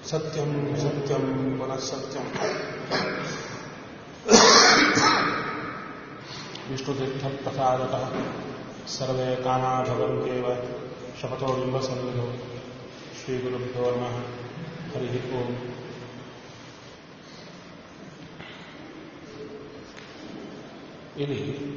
सत्यं सत्यं पुनः सत्यम् विष्णुतीर्थप्रसादतः सर्वे कामा भवन्त्येव शपथो बिम्बसन्निधौ श्रीगुरुभ्यो नमः हरिः ओम् ಇಲ್ಲಿ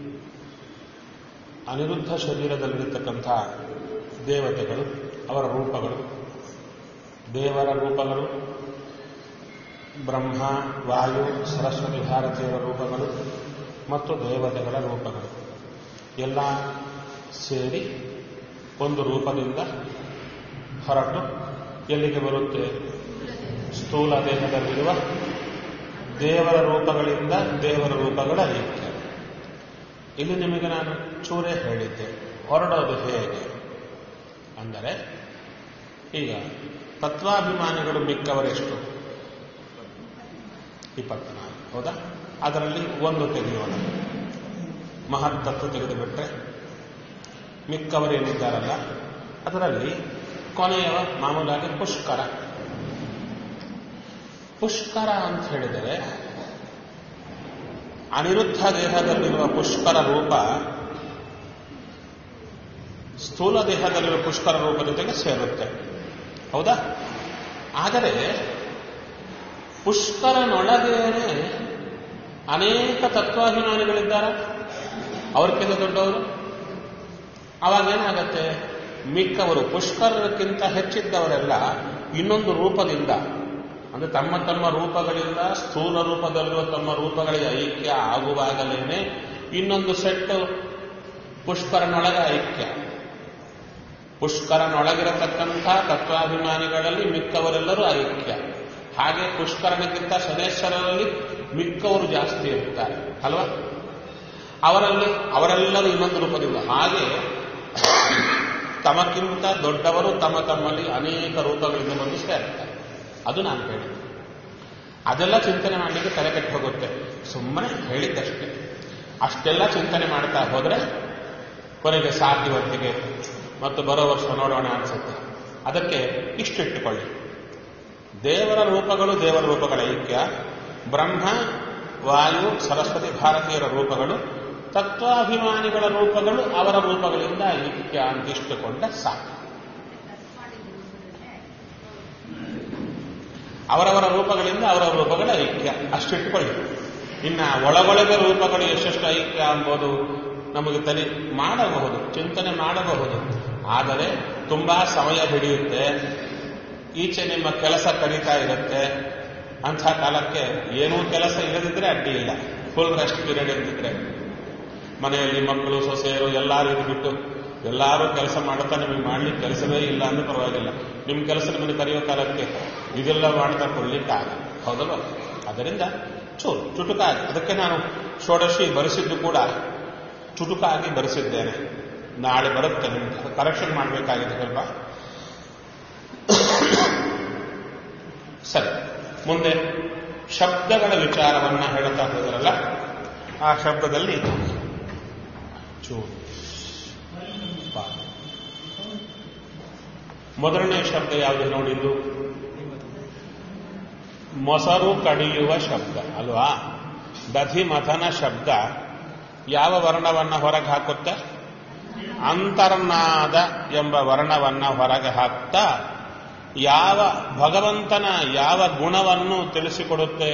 ಅನಿರುದ್ಧ ಶರೀರದಲ್ಲಿರತಕ್ಕಂಥ ದೇವತೆಗಳು ಅವರ ರೂಪಗಳು ದೇವರ ರೂಪಗಳು ಬ್ರಹ್ಮ ವಾಯು ಸರಸ್ವತಿ ಭಾರತೀಯರ ರೂಪಗಳು ಮತ್ತು ದೇವತೆಗಳ ರೂಪಗಳು ಎಲ್ಲ ಸೇರಿ ಒಂದು ರೂಪದಿಂದ ಹೊರಟು ಎಲ್ಲಿಗೆ ಬರುತ್ತೆ ಸ್ಥೂಲ ದೇಹದಲ್ಲಿರುವ ದೇವರ ರೂಪಗಳಿಂದ ದೇವರ ರೂಪಗಳ ಐಕ್ಯ ಇಲ್ಲಿ ನಿಮಗೆ ನಾನು ಚೂರೇ ಹೇಳಿದ್ದೆ ಹೊರಡೋದು ಹೇಗೆ ಅಂದರೆ ಈಗ ತತ್ವಾಭಿಮಾನಿಗಳು ಮಿಕ್ಕವರೆಷ್ಟು ಇಪ್ಪತ್ನಾಲ್ಕು ಹೌದಾ ಅದರಲ್ಲಿ ಒಂದು ತೆಗೆಯೋಣ ಮಹತ್ತತ್ವ ತೆಗೆದುಬಿಟ್ರೆ ಮಿಕ್ಕವರೇನಿದ್ದಾರಲ್ಲ ಅದರಲ್ಲಿ ಕೊನೆಯವ ಮಾಮೂಲಾಗಿ ಪುಷ್ಕರ ಪುಷ್ಕರ ಅಂತ ಹೇಳಿದರೆ ಅನಿರುದ್ಧ ದೇಹದಲ್ಲಿರುವ ಪುಷ್ಕರ ರೂಪ ಸ್ಥೂಲ ದೇಹದಲ್ಲಿರುವ ಪುಷ್ಕರ ರೂಪ ಜೊತೆಗೆ ಸೇರುತ್ತೆ ಹೌದಾ ಆದರೆ ಪುಷ್ಕರನೊಳಗೇನೆ ಅನೇಕ ತತ್ವಾಭಿಮಾನಿಗಳಿದ್ದಾರೆ ಅವ್ರಿಗಿಂತ ದೊಡ್ಡವರು ಅವಾಗೇನಾಗತ್ತೆ ಮಿಕ್ಕವರು ಪುಷ್ಕರಕ್ಕಿಂತ ಹೆಚ್ಚಿದ್ದವರೆಲ್ಲ ಇನ್ನೊಂದು ರೂಪದಿಂದ ಅಂದ್ರೆ ತಮ್ಮ ತಮ್ಮ ರೂಪಗಳಿಂದ ಸ್ಥೂಲ ರೂಪದಲ್ಲಿರುವ ತಮ್ಮ ರೂಪಗಳಿಗೆ ಐಕ್ಯ ಆಗುವಾಗಲೇನೆ ಇನ್ನೊಂದು ಸೆಟ್ ಪುಷ್ಕರನೊಳಗ ಐಕ್ಯ ಪುಷ್ಕರನೊಳಗಿರತಕ್ಕಂಥ ತತ್ವಾಭಿಮಾನಿಗಳಲ್ಲಿ ಮಿಕ್ಕವರೆಲ್ಲರೂ ಐಕ್ಯ ಹಾಗೆ ಪುಷ್ಕರನಿಗಿಂತ ಶನೇಶ್ವರರಲ್ಲಿ ಮಿಕ್ಕವರು ಜಾಸ್ತಿ ಇರ್ತಾರೆ ಅಲ್ವಾ ಅವರಲ್ಲಿ ಅವರೆಲ್ಲರೂ ಇನ್ನೊಂದು ರೂಪದಿಂದ ಹಾಗೆ ತಮಕ್ಕಿಂತ ದೊಡ್ಡವರು ತಮ್ಮ ತಮ್ಮಲ್ಲಿ ಅನೇಕ ರೂಪಗಳಿಂದ ಬಂದು ಸೇರ್ತಾರೆ ಅದು ನಾನು ಹೇಳಿದ್ದು ಅದೆಲ್ಲ ಚಿಂತನೆ ಮಾಡಲಿಕ್ಕೆ ತಲೆ ಕೆಟ್ಟು ಹೋಗುತ್ತೆ ಸುಮ್ಮನೆ ಹೇಳಿದ್ದಷ್ಟೇ ಅಷ್ಟೆಲ್ಲ ಚಿಂತನೆ ಮಾಡ್ತಾ ಹೋದರೆ ಕೊನೆಗೆ ಸಾಧ್ಯವತ್ತಿಗೆ ಮತ್ತು ಬರೋ ವರ್ಷ ನೋಡೋಣ ಅನ್ಸುತ್ತೆ ಅದಕ್ಕೆ ಇಷ್ಟಿಟ್ಟುಕೊಳ್ಳಿ ದೇವರ ರೂಪಗಳು ದೇವರ ರೂಪಗಳ ಐಕ್ಯ ಬ್ರಹ್ಮ ವಾಯು ಸರಸ್ವತಿ ಭಾರತೀಯರ ರೂಪಗಳು ತತ್ವಾಭಿಮಾನಿಗಳ ರೂಪಗಳು ಅವರ ರೂಪಗಳಿಂದ ಐಕ್ಯ ಅಂತ ಇಷ್ಟುಕೊಂಡ ಸಾಕು ಅವರವರ ರೂಪಗಳಿಂದ ಅವರವರ ರೂಪಗಳ ಐಕ್ಯ ಅಷ್ಟಿಟ್ಟುಕೊಳ್ಳಿ ಇನ್ನ ಒಳಗೊಳಗೆ ರೂಪಗಳು ಎಷ್ಟೆಷ್ಟು ಐಕ್ಯ ಅಂಬೋದು ನಮಗೆ ತಲೆ ಮಾಡಬಹುದು ಚಿಂತನೆ ಮಾಡಬಹುದು ಆದರೆ ತುಂಬಾ ಸಮಯ ಹಿಡಿಯುತ್ತೆ ಈಚೆ ನಿಮ್ಮ ಕೆಲಸ ಕರೀತಾ ಇರುತ್ತೆ ಅಂಥ ಕಾಲಕ್ಕೆ ಏನೂ ಕೆಲಸ ಇಲ್ಲದಿದ್ರೆ ಅಡ್ಡಿ ಇಲ್ಲ ಫುಲ್ ರೆಸ್ಟ್ ಪೀರಿಯಡ್ ಇರ್ತಿದ್ರೆ ಮನೆಯಲ್ಲಿ ಮಕ್ಕಳು ಸೊಸೆಯರು ಎಲ್ಲರೂ ಬಿಟ್ಟು ಎಲ್ಲರೂ ಕೆಲಸ ಮಾಡುತ್ತಾ ನಿಮಗೆ ಮಾಡ್ಲಿಕ್ಕೆ ಕೆಲಸವೇ ಇಲ್ಲ ಅಂದ್ರೆ ಪರವಾಗಿಲ್ಲ ನಿಮ್ಮ ಕೆಲಸ ನಿಮಗೆ ಕರೆಯೋ ಕಾಲಕ್ಕೆ ಇದೆಲ್ಲ ಮಾಡ್ತಾ ಕೊಡ್ಲಿಕ್ಕಾಗ ಹೌದಲ್ವ ಅದರಿಂದ ಚೂರು ಚುಟುಕಾಗಿ ಅದಕ್ಕೆ ನಾನು ಷೋಡಶಿ ಬರೆಸಿದ್ದು ಕೂಡ ಚುಟುಕಾಗಿ ಬರೆಸಿದ್ದೇನೆ ನಾಳೆ ಬರುತ್ತೆ ನಿಮ್ಗೆ ಕರೆಕ್ಷನ್ ಮಾಡಬೇಕಾಗಿದೆ ಸ್ವಲ್ಪ ಸರಿ ಮುಂದೆ ಶಬ್ದಗಳ ವಿಚಾರವನ್ನ ಹೇಳ್ತಾ ಹೋದ್ರಲ್ಲ ಆ ಶಬ್ದದಲ್ಲಿ ಚೂರು ಮೊದಲನೇ ಶಬ್ದ ಯಾವುದು ನೋಡಿದ್ದು ಮೊಸರು ಕಡಿಯುವ ಶಬ್ದ ಅಲ್ವಾ ದಧಿ ಮಥನ ಶಬ್ದ ಯಾವ ವರ್ಣವನ್ನ ಹೊರಗೆ ಹಾಕುತ್ತೆ ಅಂತರ್ನಾದ ಎಂಬ ವರ್ಣವನ್ನ ಹೊರಗೆ ಹಾಕ್ತಾ ಯಾವ ಭಗವಂತನ ಯಾವ ಗುಣವನ್ನು ತಿಳಿಸಿಕೊಡುತ್ತೆ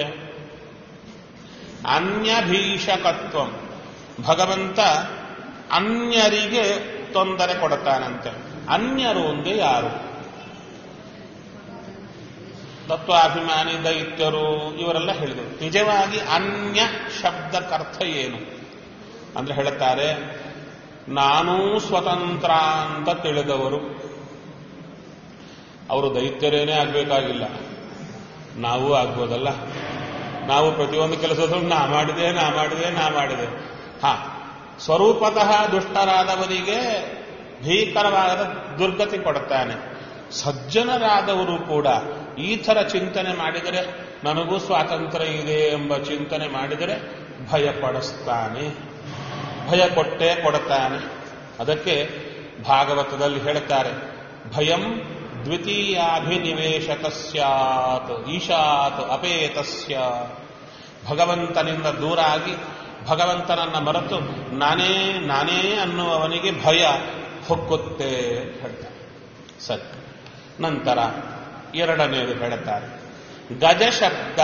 ಅನ್ಯಭೀಷಕತ್ವಂ ಭಗವಂತ ಅನ್ಯರಿಗೆ ತೊಂದರೆ ಕೊಡುತ್ತಾನಂತೆ ಅನ್ಯರು ಒಂದೇ ಯಾರು ತತ್ವಾಭಿಮಾನಿ ದೈತ್ಯರು ಇವರೆಲ್ಲ ಹೇಳಿದರು ನಿಜವಾಗಿ ಅನ್ಯ ಶಬ್ದಕ್ಕರ್ಥ ಏನು ಅಂದ್ರೆ ಹೇಳುತ್ತಾರೆ ನಾನೂ ಸ್ವತಂತ್ರ ಅಂತ ತಿಳಿದವರು ಅವರು ದೈತ್ಯರೇನೇ ಆಗ್ಬೇಕಾಗಿಲ್ಲ ನಾವು ಆಗ್ಬೋದಲ್ಲ ನಾವು ಪ್ರತಿಯೊಂದು ಕೆಲಸದಲ್ಲೂ ನಾ ಮಾಡಿದೆ ನಾ ಮಾಡಿದೆ ನಾ ಮಾಡಿದೆ ಹಾ ಸ್ವರೂಪತಃ ದುಷ್ಟರಾದವರಿಗೆ ಭೀಕರವಾದ ದುರ್ಗತಿ ಕೊಡುತ್ತಾನೆ ಸಜ್ಜನರಾದವರು ಕೂಡ ಈ ಥರ ಚಿಂತನೆ ಮಾಡಿದರೆ ನನಗೂ ಸ್ವಾತಂತ್ರ್ಯ ಇದೆ ಎಂಬ ಚಿಂತನೆ ಮಾಡಿದರೆ ಭಯಪಡಿಸ್ತಾನೆ ಭಯ ಕೊಟ್ಟೇ ಕೊಡುತ್ತಾನೆ ಅದಕ್ಕೆ ಭಾಗವತದಲ್ಲಿ ಹೇಳ್ತಾರೆ ಭಯಂ ದ್ವಿತೀಯಾಭಿನಿವೇಶಕ ಸ್ಯಾತ್ ಈಶಾತ್ ಅಪೇತಸ್ಯ ಭಗವಂತನಿಂದ ದೂರ ಆಗಿ ಭಗವಂತನನ್ನ ಮರೆತು ನಾನೇ ನಾನೇ ಅನ್ನುವವನಿಗೆ ಭಯ ಹೊಕ್ಕುತ್ತೆ ಅಂತ ಹೇಳ್ತಾರೆ ಸರಿ ನಂತರ ಎರಡನೆಯದು ಹೇಳುತ್ತಾರೆ ಗಜಶಬ್ದ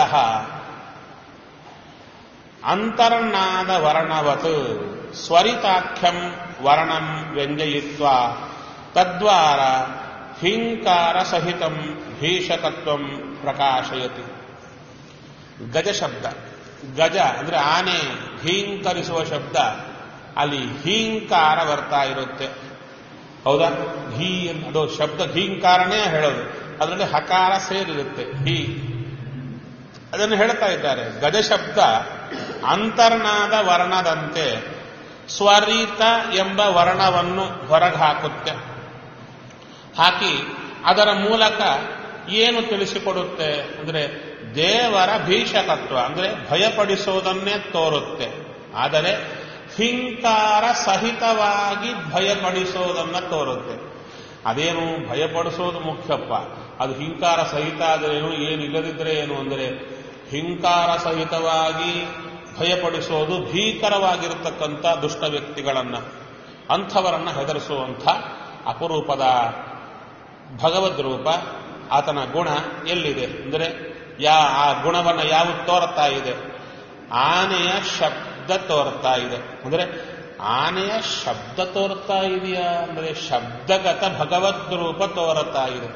ಅಂತರ್ನಾದ ವರ್ಣವತ್ ಸ್ವರಿತಾಖ್ಯಂ ವರ್ಣಂ ವ್ಯಂಜಯಿತ್ವ ತದ್ವಾರ ಹಿಂಕಾರ ಸಹಿತಂ ಭೀಷಕತ್ವಂ ಪ್ರಕಾಶಯತಿ ಗಜಶಬ್ದ ಗಜ ಅಂದ್ರೆ ಆನೆ ಹೀಂಕರಿಸುವ ಶಬ್ದ ಅಲ್ಲಿ ಹೀಂಕಾರ ಬರ್ತಾ ಇರುತ್ತೆ ಹೌದಾ ಹೀ ಅದು ಶಬ್ದ ಹೀಂಕಾರನೇ ಹೇಳೋದು ಅದರಲ್ಲಿ ಹಕಾರ ಸೇರಿರುತ್ತೆ ಹೀ ಅದನ್ನು ಹೇಳ್ತಾ ಇದ್ದಾರೆ ಗಜಶಬ್ದ ಅಂತರ್ನಾದ ವರ್ಣದಂತೆ ಸ್ವರಿತ ಎಂಬ ವರ್ಣವನ್ನು ಹೊರಗೆ ಹಾಕುತ್ತೆ ಹಾಕಿ ಅದರ ಮೂಲಕ ಏನು ತಿಳಿಸಿಕೊಡುತ್ತೆ ಅಂದ್ರೆ ದೇವರ ಭೀಷಕತ್ವ ಅಂದ್ರೆ ಭಯಪಡಿಸೋದನ್ನೇ ತೋರುತ್ತೆ ಆದರೆ ಹಿಂಕಾರ ಸಹಿತವಾಗಿ ಭಯಪಡಿಸೋದನ್ನ ತೋರುತ್ತೆ ಅದೇನು ಭಯಪಡಿಸೋದು ಮುಖ್ಯಪ್ಪ ಅದು ಹಿಂಕಾರ ಸಹಿತ ಆದರೇನು ಏನು ಇಲ್ಲದಿದ್ರೆ ಏನು ಅಂದರೆ ಹಿಂಕಾರ ಸಹಿತವಾಗಿ ಭಯಪಡಿಸೋದು ಭೀಕರವಾಗಿರತಕ್ಕಂಥ ದುಷ್ಟ ವ್ಯಕ್ತಿಗಳನ್ನ ಅಂಥವರನ್ನ ಹೆದರಿಸುವಂಥ ಅಪರೂಪದ ಭಗವದ್ ರೂಪ ಆತನ ಗುಣ ಎಲ್ಲಿದೆ ಅಂದರೆ ಯಾ ಆ ಗುಣವನ್ನು ಯಾವುದು ತೋರ್ತಾ ಇದೆ ಆನೆಯ ಶಬ್ದ ತೋರ್ತಾ ಇದೆ ಅಂದರೆ ಆನೆಯ ಶಬ್ದ ತೋರ್ತಾ ಇದೆಯಾ ಅಂದರೆ ಶಬ್ದಗತ ಭಗವದ್ ರೂಪ ತೋರುತ್ತಾ ಇದೆ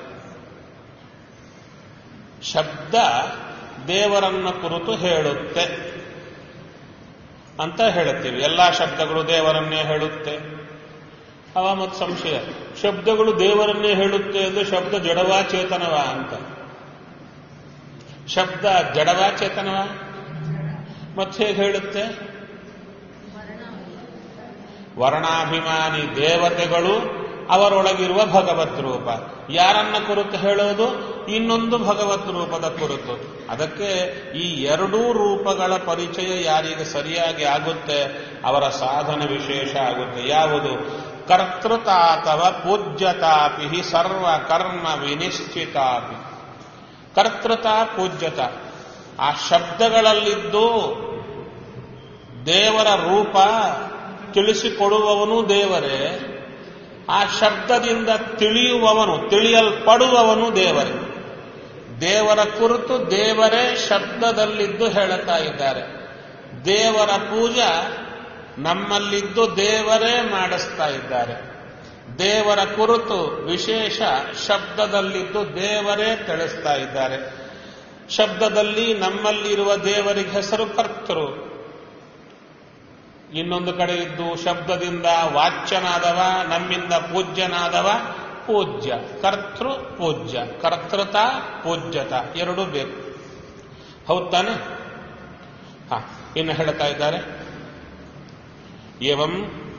ಶಬ್ದ ದೇವರನ್ನ ಕುರಿತು ಹೇಳುತ್ತೆ ಅಂತ ಹೇಳುತ್ತೀವಿ ಎಲ್ಲಾ ಶಬ್ದಗಳು ದೇವರನ್ನೇ ಹೇಳುತ್ತೆ ಅವ ಮತ್ತು ಸಂಶಯ ಶಬ್ದಗಳು ದೇವರನ್ನೇ ಹೇಳುತ್ತೆ ಅಂದ್ರೆ ಶಬ್ದ ಜಡವಾ ಚೇತನವಾ ಅಂತ ಶಬ್ದ ಜಡವಾ ಚೇತನವಾ ಮತ್ತೆ ಹೇಗೆ ಹೇಳುತ್ತೆ ವರ್ಣಾಭಿಮಾನಿ ದೇವತೆಗಳು ಅವರೊಳಗಿರುವ ಭಗವತ್ ರೂಪ ಯಾರನ್ನ ಕುರಿತು ಹೇಳೋದು ಇನ್ನೊಂದು ಭಗವತ್ ರೂಪದ ಕುರಿತು ಅದಕ್ಕೆ ಈ ಎರಡೂ ರೂಪಗಳ ಪರಿಚಯ ಯಾರಿಗೆ ಸರಿಯಾಗಿ ಆಗುತ್ತೆ ಅವರ ಸಾಧನ ವಿಶೇಷ ಆಗುತ್ತೆ ಯಾವುದು ಕರ್ತೃತಾತವ ಪೂಜ್ಯತಾಪಿ ಸರ್ವ ಕರ್ಮ ವಿನಿಶ್ಚಿತಾಪಿ ಕರ್ತೃತ ಪೂಜ್ಯತ ಆ ಶಬ್ದಗಳಲ್ಲಿದ್ದು ದೇವರ ರೂಪ ತಿಳಿಸಿಕೊಡುವವನು ದೇವರೇ ಆ ಶಬ್ದದಿಂದ ತಿಳಿಯುವವನು ತಿಳಿಯಲ್ಪಡುವವನು ದೇವರೇ ದೇವರ ಕುರಿತು ದೇವರೇ ಶಬ್ದದಲ್ಲಿದ್ದು ಹೇಳುತ್ತಾ ಇದ್ದಾರೆ ದೇವರ ಪೂಜಾ ನಮ್ಮಲ್ಲಿದ್ದು ದೇವರೇ ಮಾಡಿಸ್ತಾ ಇದ್ದಾರೆ ದೇವರ ಕುರಿತು ವಿಶೇಷ ಶಬ್ದದಲ್ಲಿದ್ದು ದೇವರೇ ತಿಳಿಸ್ತಾ ಇದ್ದಾರೆ ಶಬ್ದದಲ್ಲಿ ನಮ್ಮಲ್ಲಿರುವ ದೇವರಿಗೆ ಹೆಸರು ಕರ್ತರು ಇನ್ನೊಂದು ಕಡೆ ಇದ್ದು ಶಬ್ದದಿಂದ ವಾಚ್ಯನಾದವ ನಮ್ಮಿಂದ ಪೂಜ್ಯನಾದವ ಪೂಜ್ಯ ಕರ್ತೃ ಪೂಜ್ಯ ಕರ್ತೃತ ಪೂಜ್ಯತ ಎರಡೂ ಬೇಕು ಹೌದ್ ತಾನೆ ಹ ಇನ್ನು ಹೇಳ್ತಾ ಇದ್ದಾರೆ ಏವಂ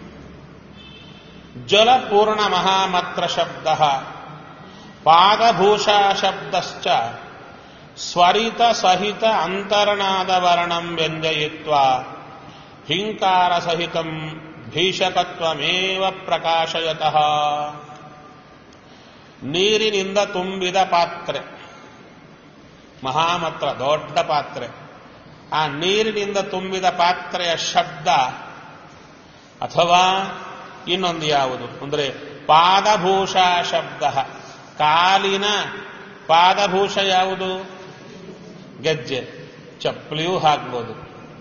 ಜಲಪೂರ್ಣ ಮಹಾಮತ್ರ ಶಬ್ದ ಪಾದಭೂಷಾ ಶಬ್ದಶ್ಚ ಸ್ವರಿತ ಸಹಿತ ಅಂತರ್ನಾದ ವರ್ಣಂ ವ್ಯಂಜಯಿತ್ವ ಹಿಂಕಾರ ಸಹಿತಂ ಭೀಷಕತ್ವಮೇವ ಪ್ರಕಾಶಯತಃ ನೀರಿನಿಂದ ತುಂಬಿದ ಪಾತ್ರೆ ಮಹಾಮತ್ರ ದೊಡ್ಡ ಪಾತ್ರೆ ಆ ನೀರಿನಿಂದ ತುಂಬಿದ ಪಾತ್ರೆಯ ಶಬ್ದ ಅಥವಾ ಇನ್ನೊಂದು ಯಾವುದು ಅಂದರೆ ಪಾದಭೂಷಾ ಶಬ್ದ ಕಾಲಿನ ಪಾದಭೂಷ ಯಾವುದು ಗೆಜ್ಜೆ ಚಪ್ಪಲಿಯೂ ಹಾಕ್ಬೋದು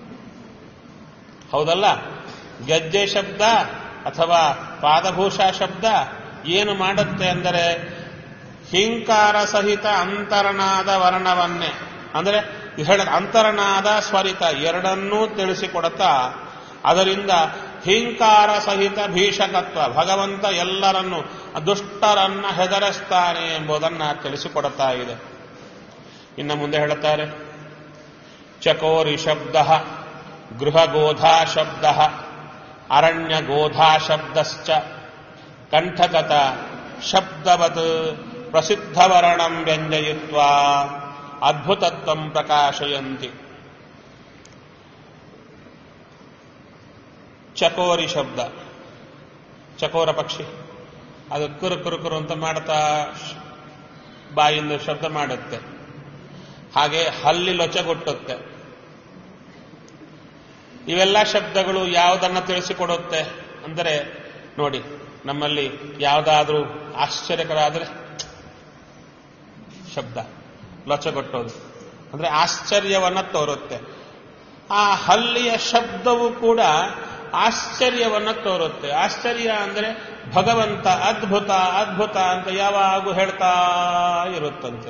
ಹೌದಲ್ಲ ಗೆಜ್ಜೆ ಶಬ್ದ ಅಥವಾ ಪಾದಭೂಷಾ ಶಬ್ದ ಏನು ಮಾಡುತ್ತೆ ಅಂದರೆ ಹಿಂಕಾರ ಸಹಿತ ಅಂತರನಾದ ವರ್ಣವನ್ನೇ ಅಂದರೆ ಹೇಳ ಅಂತರನಾದ ಸ್ವರಿತ ಎರಡನ್ನೂ ತಿಳಿಸಿಕೊಡುತ್ತಾ ಅದರಿಂದ ಹಿಂಕಾರ ಸಹಿತ ಭೀಷಕತ್ವ ಭಗವಂತ ಎಲ್ಲರನ್ನು ದುಷ್ಟರನ್ನ ಹೆದರಿಸ್ತಾನೆ ಎಂಬುದನ್ನು ತಿಳಿಸಿಕೊಡುತ್ತಾ ಇದೆ ಇನ್ನು ಮುಂದೆ ಹೇಳುತ್ತಾರೆ ಚಕೋರಿ ಶಬ್ದ ಗೃಹಗೋಧಾ ಶಬ್ದ ಅರಣ್ಯಗೋಧಾ ಶಬ್ದಶ್ಚ ಕಂಠಗತ ಶಬ್ದವತ್ ಪ್ರಸಿದ್ಧವರ್ಣಂ ವ್ಯಂಜಯಿತ್ವ ಅದ್ಭುತತ್ವಂ ಪ್ರಕಾಶಯಂತಿ ಚಕೋರಿ ಶಬ್ದ ಚಕೋರ ಪಕ್ಷಿ ಅದು ಕುರು ಕುರು ಕುರು ಅಂತ ಮಾಡ್ತಾ ಬಾಯಿಂದ ಶಬ್ದ ಮಾಡುತ್ತೆ ಹಾಗೆ ಹಲ್ಲಿ ಲೊಚಗೊಟ್ಟುತ್ತೆ ಇವೆಲ್ಲ ಶಬ್ದಗಳು ಯಾವುದನ್ನ ತಿಳಿಸಿಕೊಡುತ್ತೆ ಅಂದರೆ ನೋಡಿ ನಮ್ಮಲ್ಲಿ ಯಾವುದಾದ್ರೂ ಆಶ್ಚರ್ಯಕರಾದರೆ ಶಬ್ದ ಲೊಚಗೊಟ್ಟೋದು ಅಂದ್ರೆ ಆಶ್ಚರ್ಯವನ್ನ ತೋರುತ್ತೆ ಆ ಹಲ್ಲಿಯ ಶಬ್ದವು ಕೂಡ ಆಶ್ಚರ್ಯವನ್ನ ತೋರುತ್ತೆ ಆಶ್ಚರ್ಯ ಅಂದ್ರೆ ಭಗವಂತ ಅದ್ಭುತ ಅದ್ಭುತ ಅಂತ ಯಾವಾಗೂ ಹೇಳ್ತಾ ಇರುತ್ತಂತೆ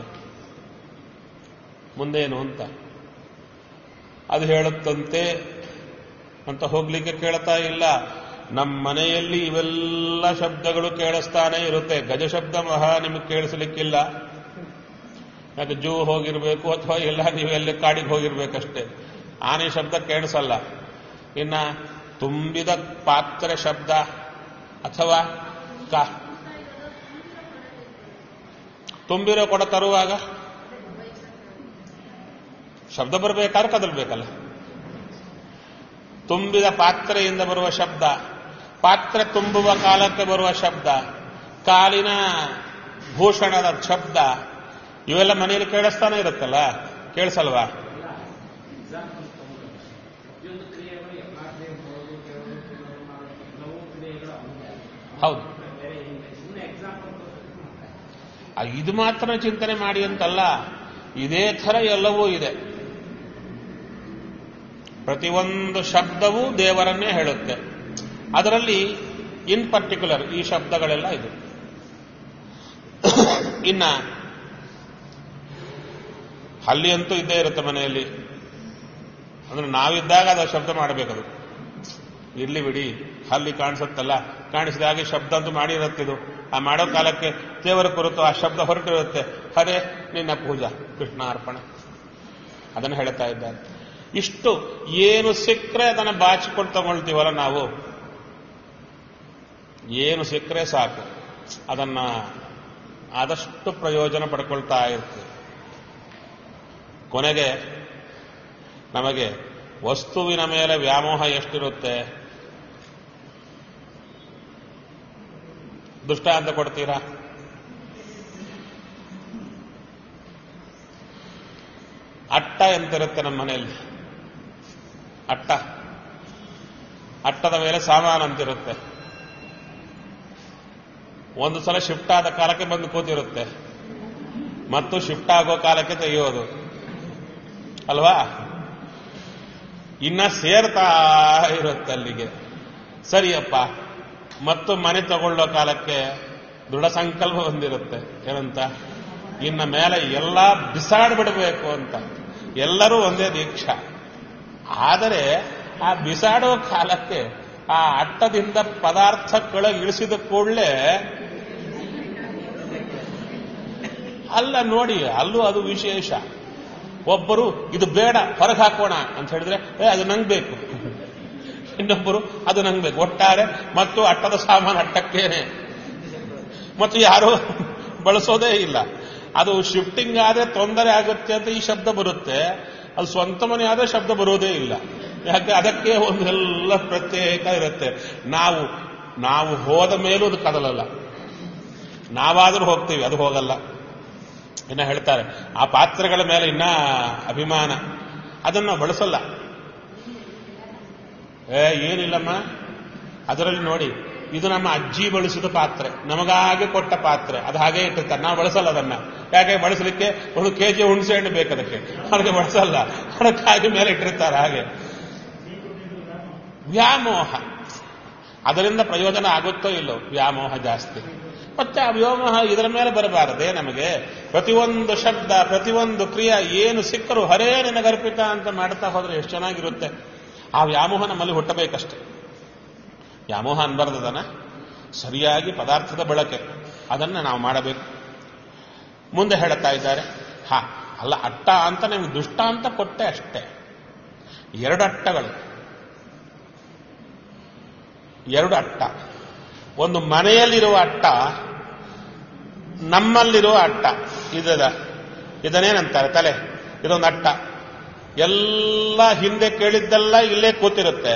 ಮುಂದೇನು ಅಂತ ಅದು ಹೇಳುತ್ತಂತೆ ಅಂತ ಹೋಗ್ಲಿಕ್ಕೆ ಕೇಳ್ತಾ ಇಲ್ಲ ನಮ್ಮ ಮನೆಯಲ್ಲಿ ಇವೆಲ್ಲ ಶಬ್ದಗಳು ಕೇಳಿಸ್ತಾನೆ ಇರುತ್ತೆ ಗಜ ಶಬ್ದ ಮಹಾ ನಿಮಗೆ ಕೇಳಿಸ್ಲಿಕ್ಕಿಲ್ಲ ಯಾಕೆ ಜೂ ಹೋಗಿರ್ಬೇಕು ಅಥವಾ ಎಲ್ಲ ನೀವೆಲ್ಲಿ ಕಾಡಿಗೆ ಹೋಗಿರ್ಬೇಕಷ್ಟೇ ಆನೆ ಶಬ್ದ ಕೇಳಿಸಲ್ಲ ಇನ್ನ ತುಂಬಿದ ಪಾತ್ರೆ ಶಬ್ದ ಅಥವಾ ಕ ತುಂಬಿರೋ ಕೊಡ ತರುವಾಗ ಶಬ್ದ ಬರಬೇಕಾದ್ರೆ ಕದಲ್ಬೇಕಲ್ಲ ತುಂಬಿದ ಪಾತ್ರೆಯಿಂದ ಬರುವ ಶಬ್ದ ಪಾತ್ರೆ ತುಂಬುವ ಕಾಲಕ್ಕೆ ಬರುವ ಶಬ್ದ ಕಾಲಿನ ಭೂಷಣದ ಶಬ್ದ ಇವೆಲ್ಲ ಮನೆಯಲ್ಲಿ ಕೇಳಿಸ್ತಾನೆ ಇರುತ್ತಲ್ಲ ಕೇಳಿಸಲ್ವಾ ಹೌದು ಆ, ಇದು ಮಾತ್ರ ಚಿಂತನೆ ಮಾಡಿ ಅಂತಲ್ಲ ಇದೇ ಥರ ಎಲ್ಲವೂ ಇದೆ ಪ್ರತಿಯೊಂದು ಶಬ್ದವೂ ದೇವರನ್ನೇ ಹೇಳುತ್ತೆ ಅದರಲ್ಲಿ ಇನ್ ಪರ್ಟಿಕ್ಯುಲರ್ ಈ ಶಬ್ದಗಳೆಲ್ಲ ಇದೆ ಇನ್ನ ಹಲ್ಲಿ ಅಂತೂ ಇದ್ದೇ ಇರುತ್ತೆ ಮನೆಯಲ್ಲಿ ಅಂದ್ರೆ ನಾವಿದ್ದಾಗ ಅದು ಶಬ್ದ ಮಾಡಬೇಕದು ಇರ್ಲಿ ಬಿಡಿ ಹಲ್ಲಿ ಕಾಣಿಸುತ್ತಲ್ಲ ಕಾಣಿಸಿದ ಹಾಗೆ ಶಬ್ದ ಅಂತೂ ಮಾಡಿರುತ್ತಿದು ಆ ಮಾಡೋ ಕಾಲಕ್ಕೆ ದೇವರ ಕುರಿತು ಆ ಶಬ್ದ ಹೊರಟಿರುತ್ತೆ ಹರೇ ನಿನ್ನ ಪೂಜಾ ಕೃಷ್ಣ ಅರ್ಪಣೆ ಅದನ್ನು ಹೇಳ್ತಾ ಇದ್ದಾರೆ ಇಷ್ಟು ಏನು ಸಿಕ್ಕರೆ ಅದನ್ನು ಬಾಚಿಕೊಂಡು ತಗೊಳ್ತೀವಲ್ಲ ನಾವು ಏನು ಸಿಕ್ಕರೆ ಸಾಕು ಅದನ್ನ ಆದಷ್ಟು ಪ್ರಯೋಜನ ಪಡ್ಕೊಳ್ತಾ ಇರ್ತೀವಿ ಕೊನೆಗೆ ನಮಗೆ ವಸ್ತುವಿನ ಮೇಲೆ ವ್ಯಾಮೋಹ ಎಷ್ಟಿರುತ್ತೆ ದೃಷ್ಟಾಂತ ಕೊಡ್ತೀರಾ ಅಟ್ಟ ಎಂತಿರುತ್ತೆ ನಮ್ಮ ಮನೆಯಲ್ಲಿ ಅಟ್ಟ ಅಟ್ಟದ ಮೇಲೆ ಸಾಮಾನು ಅಂತಿರುತ್ತೆ ಒಂದು ಸಲ ಶಿಫ್ಟ್ ಆದ ಕಾಲಕ್ಕೆ ಬಂದು ಕೂತಿರುತ್ತೆ ಮತ್ತು ಶಿಫ್ಟ್ ಆಗೋ ಕಾಲಕ್ಕೆ ತೆಗೆಯೋದು ಅಲ್ವಾ ಇನ್ನ ಸೇರ್ತಾ ಇರುತ್ತೆ ಅಲ್ಲಿಗೆ ಸರಿಯಪ್ಪ ಮತ್ತು ಮನೆ ತಗೊಳ್ಳೋ ಕಾಲಕ್ಕೆ ದೃಢ ಸಂಕಲ್ಪ ಬಂದಿರುತ್ತೆ ಏನಂತ ಇನ್ನ ಮೇಲೆ ಎಲ್ಲ ಬಿಸಾಡ್ಬಿಡ್ಬೇಕು ಅಂತ ಎಲ್ಲರೂ ಒಂದೇ ದೀಕ್ಷಾ ಆದರೆ ಆ ಬಿಸಾಡೋ ಕಾಲಕ್ಕೆ ಆ ಅಟ್ಟದಿಂದ ಪದಾರ್ಥ ಕೆಳಗೆ ಇಳಿಸಿದ ಕೂಡಲೇ ಅಲ್ಲ ನೋಡಿ ಅಲ್ಲೂ ಅದು ವಿಶೇಷ ಒಬ್ಬರು ಇದು ಬೇಡ ಹೊರಗೆ ಹಾಕೋಣ ಅಂತ ಹೇಳಿದ್ರೆ ಏ ಅದು ನಂಗೆ ಬೇಕು ಇನ್ನೊಬ್ಬರು ಅದು ನಂಗೆ ಬೇಕು ಒಟ್ಟಾರೆ ಮತ್ತು ಅಟ್ಟದ ಸಾಮಾನು ಅಟ್ಟಕ್ಕೇನೆ ಮತ್ತು ಯಾರು ಬಳಸೋದೇ ಇಲ್ಲ ಅದು ಶಿಫ್ಟಿಂಗ್ ಆದ್ರೆ ತೊಂದರೆ ಆಗುತ್ತೆ ಅಂತ ಈ ಶಬ್ದ ಬರುತ್ತೆ ಅದು ಸ್ವಂತ ಮನೆ ಆದ್ರೆ ಶಬ್ದ ಬರೋದೇ ಇಲ್ಲ ಯಾಕೆ ಅದಕ್ಕೆ ಒಂದೆಲ್ಲ ಪ್ರತ್ಯೇಕ ಇರುತ್ತೆ ನಾವು ನಾವು ಹೋದ ಮೇಲೂ ಅದು ಕದಲಲ್ಲ ನಾವಾದ್ರೂ ಹೋಗ್ತೀವಿ ಅದು ಹೋಗಲ್ಲ ಇನ್ನ ಹೇಳ್ತಾರೆ ಆ ಪಾತ್ರೆಗಳ ಮೇಲೆ ಇನ್ನ ಅಭಿಮಾನ ಅದನ್ನ ಬಳಸಲ್ಲ ಏ ಏನಿಲ್ಲಮ್ಮ ಅದರಲ್ಲಿ ನೋಡಿ ಇದು ನಮ್ಮ ಅಜ್ಜಿ ಬಳಸಿದ ಪಾತ್ರೆ ನಮಗಾಗಿ ಕೊಟ್ಟ ಪಾತ್ರೆ ಅದು ಹಾಗೆ ಇಟ್ಟಿರ್ತಾರೆ ನಾವು ಬಳಸಲ್ಲ ಅದನ್ನ ಯಾಕೆ ಬಳಸಲಿಕ್ಕೆ ಒಂದು ಕೆಜಿ ಹುಣಸೆ ಹಣ್ಣು ಬೇಕು ಅದಕ್ಕೆ ಅದಕ್ಕೆ ಬಳಸಲ್ಲ ಅದಕ್ಕಾಗಿ ಮೇಲೆ ಇಟ್ಟಿರ್ತಾರೆ ಹಾಗೆ ವ್ಯಾಮೋಹ ಅದರಿಂದ ಪ್ರಯೋಜನ ಆಗುತ್ತೋ ಇಲ್ಲೋ ವ್ಯಾಮೋಹ ಜಾಸ್ತಿ ಮತ್ತೆ ಆ ವ್ಯೋಮೋಹ ಇದರ ಮೇಲೆ ಬರಬಾರದೆ ನಮಗೆ ಪ್ರತಿಯೊಂದು ಶಬ್ದ ಪ್ರತಿಯೊಂದು ಕ್ರಿಯೆ ಏನು ಸಿಕ್ಕರೂ ಹರೇ ನಿನಗರ್ಪಿತ ಅಂತ ಮಾಡ್ತಾ ಹೋದ್ರೆ ಎಷ್ಟು ಚೆನ್ನಾಗಿರುತ್ತೆ ಆ ವ್ಯಾಮೋಹ ನಮ್ಮಲ್ಲಿ ಹುಟ್ಟಬೇಕಷ್ಟೆ ವ್ಯಾಮೋಹ ಅನ್ಬಾರ್ದದನ ಸರಿಯಾಗಿ ಪದಾರ್ಥದ ಬಳಕೆ ಅದನ್ನ ನಾವು ಮಾಡಬೇಕು ಮುಂದೆ ಹೇಳುತ್ತಾ ಇದ್ದಾರೆ ಹಾ ಅಲ್ಲ ಅಟ್ಟ ಅಂತ ನಿಮ್ಗೆ ದುಷ್ಟ ಅಂತ ಕೊಟ್ಟೆ ಅಷ್ಟೇ ಎರಡು ಅಟ್ಟಗಳು ಎರಡು ಅಟ್ಟ ಒಂದು ಮನೆಯಲ್ಲಿರುವ ಅಟ್ಟ ನಮ್ಮಲ್ಲಿರುವ ಅಟ್ಟ ಇದದ ಇದನ್ನೇನಂತಾರೆ ತಲೆ ಇದೊಂದು ಅಟ್ಟ ಎಲ್ಲ ಹಿಂದೆ ಕೇಳಿದ್ದೆಲ್ಲ ಇಲ್ಲೇ ಕೂತಿರುತ್ತೆ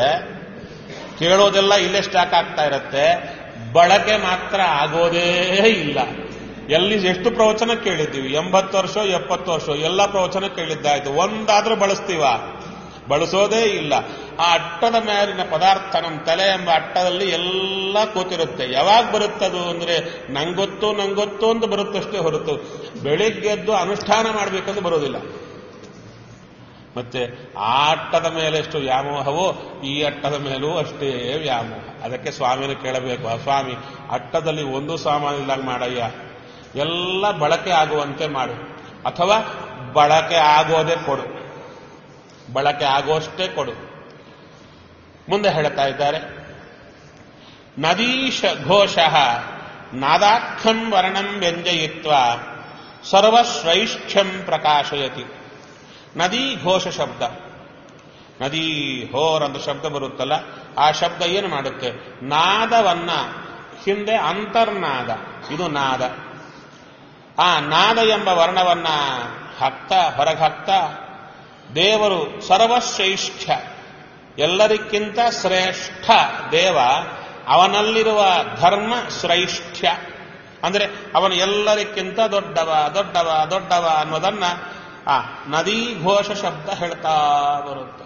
ಕೇಳೋದೆಲ್ಲ ಇಲ್ಲೇ ಸ್ಟಾಕ್ ಆಗ್ತಾ ಇರುತ್ತೆ ಬಳಕೆ ಮಾತ್ರ ಆಗೋದೇ ಇಲ್ಲ ಎಲ್ಲಿ ಎಷ್ಟು ಪ್ರವಚನ ಕೇಳಿದ್ದೀವಿ ಎಂಬತ್ತು ವರ್ಷ ಎಪ್ಪತ್ತು ವರ್ಷ ಎಲ್ಲ ಪ್ರವಚನ ಕೇಳಿದ್ದಾಯ್ತು ಒಂದಾದ್ರೂ ಬಳಸ್ತೀವ ಬಳಸೋದೇ ಇಲ್ಲ ಆ ಅಟ್ಟದ ಮೇಲಿನ ಪದಾರ್ಥ ನಮ್ಮ ತಲೆ ಎಂಬ ಅಟ್ಟದಲ್ಲಿ ಎಲ್ಲ ಕೂತಿರುತ್ತೆ ಯಾವಾಗ ಬರುತ್ತದು ಅಂದ್ರೆ ನಂಗೊತ್ತು ನಂಗೊತ್ತು ಅಂತ ಬರುತ್ತಷ್ಟೇ ಹೊರತು ಬೆಳಿಗ್ಗೆದ್ದು ಅನುಷ್ಠಾನ ಮಾಡಬೇಕಂತ ಬರೋದಿಲ್ಲ ಮತ್ತೆ ಆ ಅಟ್ಟದ ಮೇಲೆ ಎಷ್ಟು ವ್ಯಾಮೋಹವೋ ಈ ಅಟ್ಟದ ಮೇಲೂ ಅಷ್ಟೇ ವ್ಯಾಮೋಹ ಅದಕ್ಕೆ ಸ್ವಾಮಿನ ಕೇಳಬೇಕು ಆ ಸ್ವಾಮಿ ಅಟ್ಟದಲ್ಲಿ ಒಂದು ಸಾಮಾನು ಇಲ್ದಾಗ ಮಾಡಯ್ಯ ಎಲ್ಲ ಬಳಕೆ ಆಗುವಂತೆ ಮಾಡು ಅಥವಾ ಬಳಕೆ ಆಗೋದೇ ಕೊಡು ಬಳಕೆ ಆಗುವಷ್ಟೇ ಕೊಡು ಮುಂದೆ ಹೇಳ್ತಾ ಇದ್ದಾರೆ ನದೀಶ ಘೋಷ ನಾದಾಖ್ಯಂ ವರ್ಣಂ ವ್ಯಂಜಯಿತ್ವ ಸರ್ವಶ್ರೈಷ್ಠ್ಯಂ ಪ್ರಕಾಶಯತಿ ನದಿ ಘೋಷ ಶಬ್ದ ನದಿ ಹೋರ್ ಅಂತ ಶಬ್ದ ಬರುತ್ತಲ್ಲ ಆ ಶಬ್ದ ಏನು ಮಾಡುತ್ತೆ ನಾದವನ್ನ ಹಿಂದೆ ಅಂತರ್ನಾದ ಇದು ನಾದ ಆ ನಾದ ಎಂಬ ವರ್ಣವನ್ನ ಹಾಕ್ತಾ ಹೊರಗೆ ಹಾಕ್ತಾ ದೇವರು ಸರ್ವಶ್ರೇಷ್ಠ ಎಲ್ಲರಿಗಿಂತ ಶ್ರೇಷ್ಠ ದೇವ ಅವನಲ್ಲಿರುವ ಧರ್ಮ ಶ್ರೈಷ್ಠ್ಯ ಅಂದ್ರೆ ಅವನು ಎಲ್ಲರಿಗಿಂತ ದೊಡ್ಡವ ದೊಡ್ಡವ ದೊಡ್ಡವ ಅನ್ನೋದನ್ನ ಆ ನದಿ ಘೋಷ ಶಬ್ದ ಹೇಳ್ತಾ ಬರುತ್ತೆ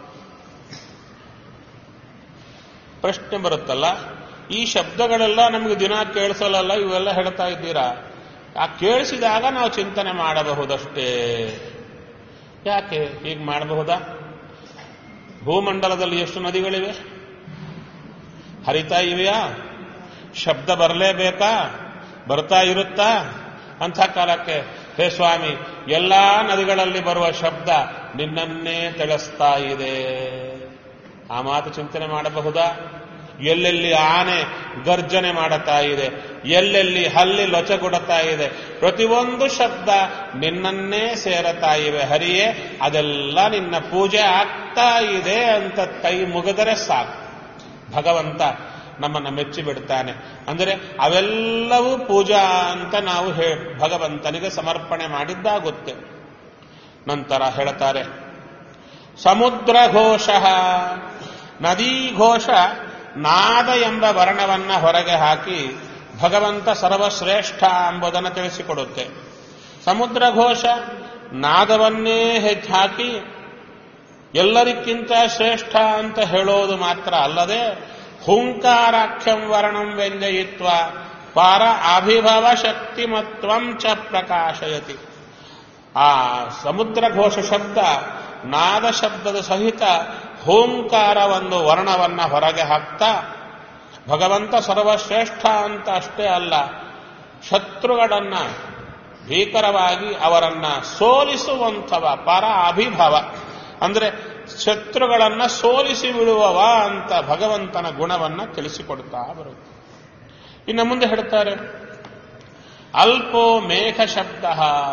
ಪ್ರಶ್ನೆ ಬರುತ್ತಲ್ಲ ಈ ಶಬ್ದಗಳೆಲ್ಲ ನಮಗೆ ದಿನ ಕೇಳಿಸಲ್ಲ ಇವೆಲ್ಲ ಹೇಳ್ತಾ ಇದ್ದೀರಾ ಆ ಕೇಳಿಸಿದಾಗ ನಾವು ಚಿಂತನೆ ಮಾಡಬಹುದಷ್ಟೇ ಯಾಕೆ ಹೀಗೆ ಮಾಡಬಹುದಾ ಭೂಮಂಡಲದಲ್ಲಿ ಎಷ್ಟು ನದಿಗಳಿವೆ ಹರಿತಾ ಇವೆಯಾ ಶಬ್ದ ಬರಲೇಬೇಕಾ ಬರ್ತಾ ಇರುತ್ತಾ ಅಂಥ ಕಾಲಕ್ಕೆ ಹೇ ಸ್ವಾಮಿ ಎಲ್ಲಾ ನದಿಗಳಲ್ಲಿ ಬರುವ ಶಬ್ದ ನಿನ್ನನ್ನೇ ತಿಳಿಸ್ತಾ ಇದೆ ಆ ಮಾತು ಚಿಂತನೆ ಮಾಡಬಹುದಾ ಎಲ್ಲೆಲ್ಲಿ ಆನೆ ಗರ್ಜನೆ ಮಾಡುತ್ತಾ ಇದೆ ಎಲ್ಲೆಲ್ಲಿ ಹಲ್ಲಿ ಲೊಚಗುಡುತ್ತಾ ಇದೆ ಪ್ರತಿಯೊಂದು ಶಬ್ದ ನಿನ್ನನ್ನೇ ಸೇರತಾ ಇವೆ ಹರಿಯೇ ಅದೆಲ್ಲ ನಿನ್ನ ಪೂಜೆ ಆಗ್ತಾ ಇದೆ ಅಂತ ಕೈ ಮುಗಿದರೆ ಸಾಕು ಭಗವಂತ ನಮ್ಮನ್ನ ಮೆಚ್ಚಿ ಬಿಡ್ತಾನೆ ಅಂದರೆ ಅವೆಲ್ಲವೂ ಪೂಜಾ ಅಂತ ನಾವು ಹೇ ಭಗವಂತನಿಗೆ ಸಮರ್ಪಣೆ ಮಾಡಿದ್ದಾಗುತ್ತೆ ನಂತರ ಹೇಳ್ತಾರೆ ಸಮುದ್ರ ಘೋಷ ನದೀ ಘೋಷ ನಾದ ಎಂಬ ವರ್ಣವನ್ನ ಹೊರಗೆ ಹಾಕಿ ಭಗವಂತ ಸರ್ವಶ್ರೇಷ್ಠ ಎಂಬುದನ್ನು ತಿಳಿಸಿಕೊಡುತ್ತೆ ಸಮುದ್ರ ಘೋಷ ನಾದವನ್ನೇ ಹೆಚ್ಚು ಹಾಕಿ ಎಲ್ಲರಿಗಿಂತ ಶ್ರೇಷ್ಠ ಅಂತ ಹೇಳೋದು ಮಾತ್ರ ಅಲ್ಲದೆ ಹುಂಕಾರಾಖ್ಯಂ ವರ್ಣಂ ವ್ಯಂಜಯಿತ್ವ ಪಾರ ಅಭಿಭವ ಶಕ್ತಿಮತ್ವಂ ಚ ಪ್ರಕಾಶಯತಿ ಆ ಸಮುದ್ರ ಘೋಷ ಶಬ್ದ ನಾದ ಶಬ್ದದ ಸಹಿತ ಹೋಂಕಾರ ಒಂದು ವರ್ಣವನ್ನ ಹೊರಗೆ ಹಾಕ್ತಾ ಭಗವಂತ ಸರ್ವಶ್ರೇಷ್ಠ ಅಂತ ಅಷ್ಟೇ ಅಲ್ಲ ಶತ್ರುಗಳನ್ನ ಭೀಕರವಾಗಿ ಅವರನ್ನ ಸೋಲಿಸುವಂಥವ ಪರ ಅಭಿಭವ ಅಂದ್ರೆ ಶತ್ರುಗಳನ್ನ ಸೋಲಿಸಿ ಬಿಡುವವ ಅಂತ ಭಗವಂತನ ಗುಣವನ್ನ ತಿಳಿಸಿಕೊಡ್ತಾ ಬರುತ್ತೆ ಇನ್ನು ಮುಂದೆ ಹೇಳ್ತಾರೆ ಅಲ್ಪೋ ಮೇಘ ಶಬ್ದ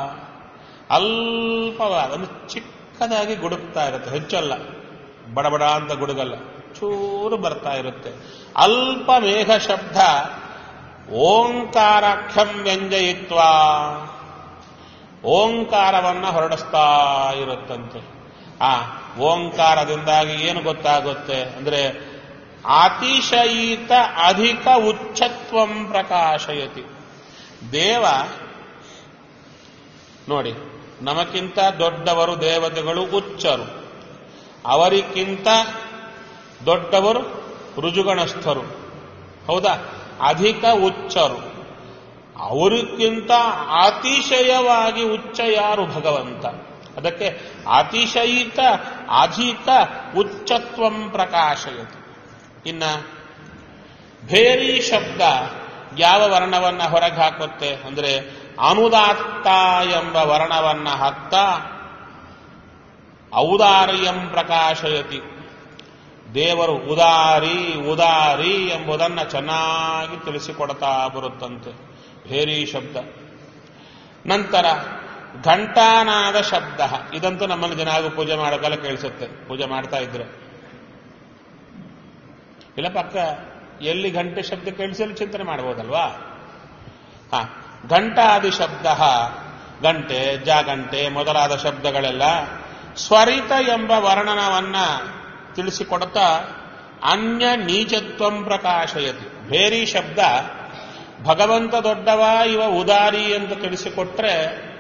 ಅಲ್ಪವಾದ ಒಂದು ಚಿಕ್ಕದಾಗಿ ಗುಡುಕ್ತಾ ಇರುತ್ತೆ ಹೆಚ್ಚಲ್ಲ ಬಡಬಡ ಅಂತ ಗುಡುಗಲ್ಲ ಚೂರು ಬರ್ತಾ ಇರುತ್ತೆ ಅಲ್ಪ ಮೇಘ ಶಬ್ದ ಓಂಕಾರಾಖ್ಯಂ ವ್ಯಂಜಯಿತ್ವ ಓಂಕಾರವನ್ನ ಹೊರಡಿಸ್ತಾ ಇರುತ್ತಂತೆ ಆ ಓಂಕಾರದಿಂದಾಗಿ ಏನು ಗೊತ್ತಾಗುತ್ತೆ ಅಂದ್ರೆ ಅತಿಶಯಿತ ಅಧಿಕ ಉಚ್ಚತ್ವಂ ಪ್ರಕಾಶಯತಿ ದೇವ ನೋಡಿ ನಮಕ್ಕಿಂತ ದೊಡ್ಡವರು ದೇವತೆಗಳು ಉಚ್ಚರು ಅವರಿಗಿಂತ ದೊಡ್ಡವರು ರುಜುಗಣಸ್ಥರು ಹೌದಾ ಅಧಿಕ ಉಚ್ಚರು ಅವರಿಗಿಂತ ಅತಿಶಯವಾಗಿ ಉಚ್ಚ ಯಾರು ಭಗವಂತ ಅದಕ್ಕೆ ಅತಿಶಯಿತ ಅಧಿಕ ಉಚ್ಚತ್ವಂ ಪ್ರಕಾಶಯತಿ ಇನ್ನ ಭೇರಿ ಶಬ್ದ ಯಾವ ವರ್ಣವನ್ನ ಹೊರಗೆ ಹಾಕುತ್ತೆ ಅಂದ್ರೆ ಅನುದಾತ್ತ ಎಂಬ ವರ್ಣವನ್ನ ಹಾಕ್ತಾ ಔದಾರ್ಯಂ ಪ್ರಕಾಶಯತಿ ದೇವರು ಉದಾರಿ ಉದಾರಿ ಎಂಬುದನ್ನು ಚೆನ್ನಾಗಿ ತಿಳಿಸಿಕೊಡ್ತಾ ಬರುತ್ತಂತೆ ಭೇರಿ ಶಬ್ದ ನಂತರ ಘಂಟಾನಾದ ಶಬ್ದ ಇದಂತೂ ನಮ್ಮನ್ನು ದಿನಾಗೂ ಪೂಜೆ ಮಾಡೋಕಲ್ಲ ಕೇಳಿಸುತ್ತೆ ಪೂಜೆ ಮಾಡ್ತಾ ಇದ್ರೆ ಇಲ್ಲ ಪಕ್ಕ ಎಲ್ಲಿ ಗಂಟೆ ಶಬ್ದ ಕೇಳಿಸಲು ಚಿಂತನೆ ಮಾಡಬಹುದಲ್ವಾ ಹ ಘಂಟಾದಿ ಶಬ್ದ ಗಂಟೆ ಜಾಗಂಟೆ ಮೊದಲಾದ ಶಬ್ದಗಳೆಲ್ಲ ಸ್ವರಿತ ಎಂಬ ವರ್ಣನವನ್ನ ತಿಳಿಸಿಕೊಡ್ತಾ ಅನ್ಯ ನೀಚತ್ವಂ ಪ್ರಕಾಶಯತಿ ಭೇರಿ ಶಬ್ದ ಭಗವಂತ ದೊಡ್ಡವ ಇವ ಉದಾರಿ ಅಂತ ತಿಳಿಸಿಕೊಟ್ರೆ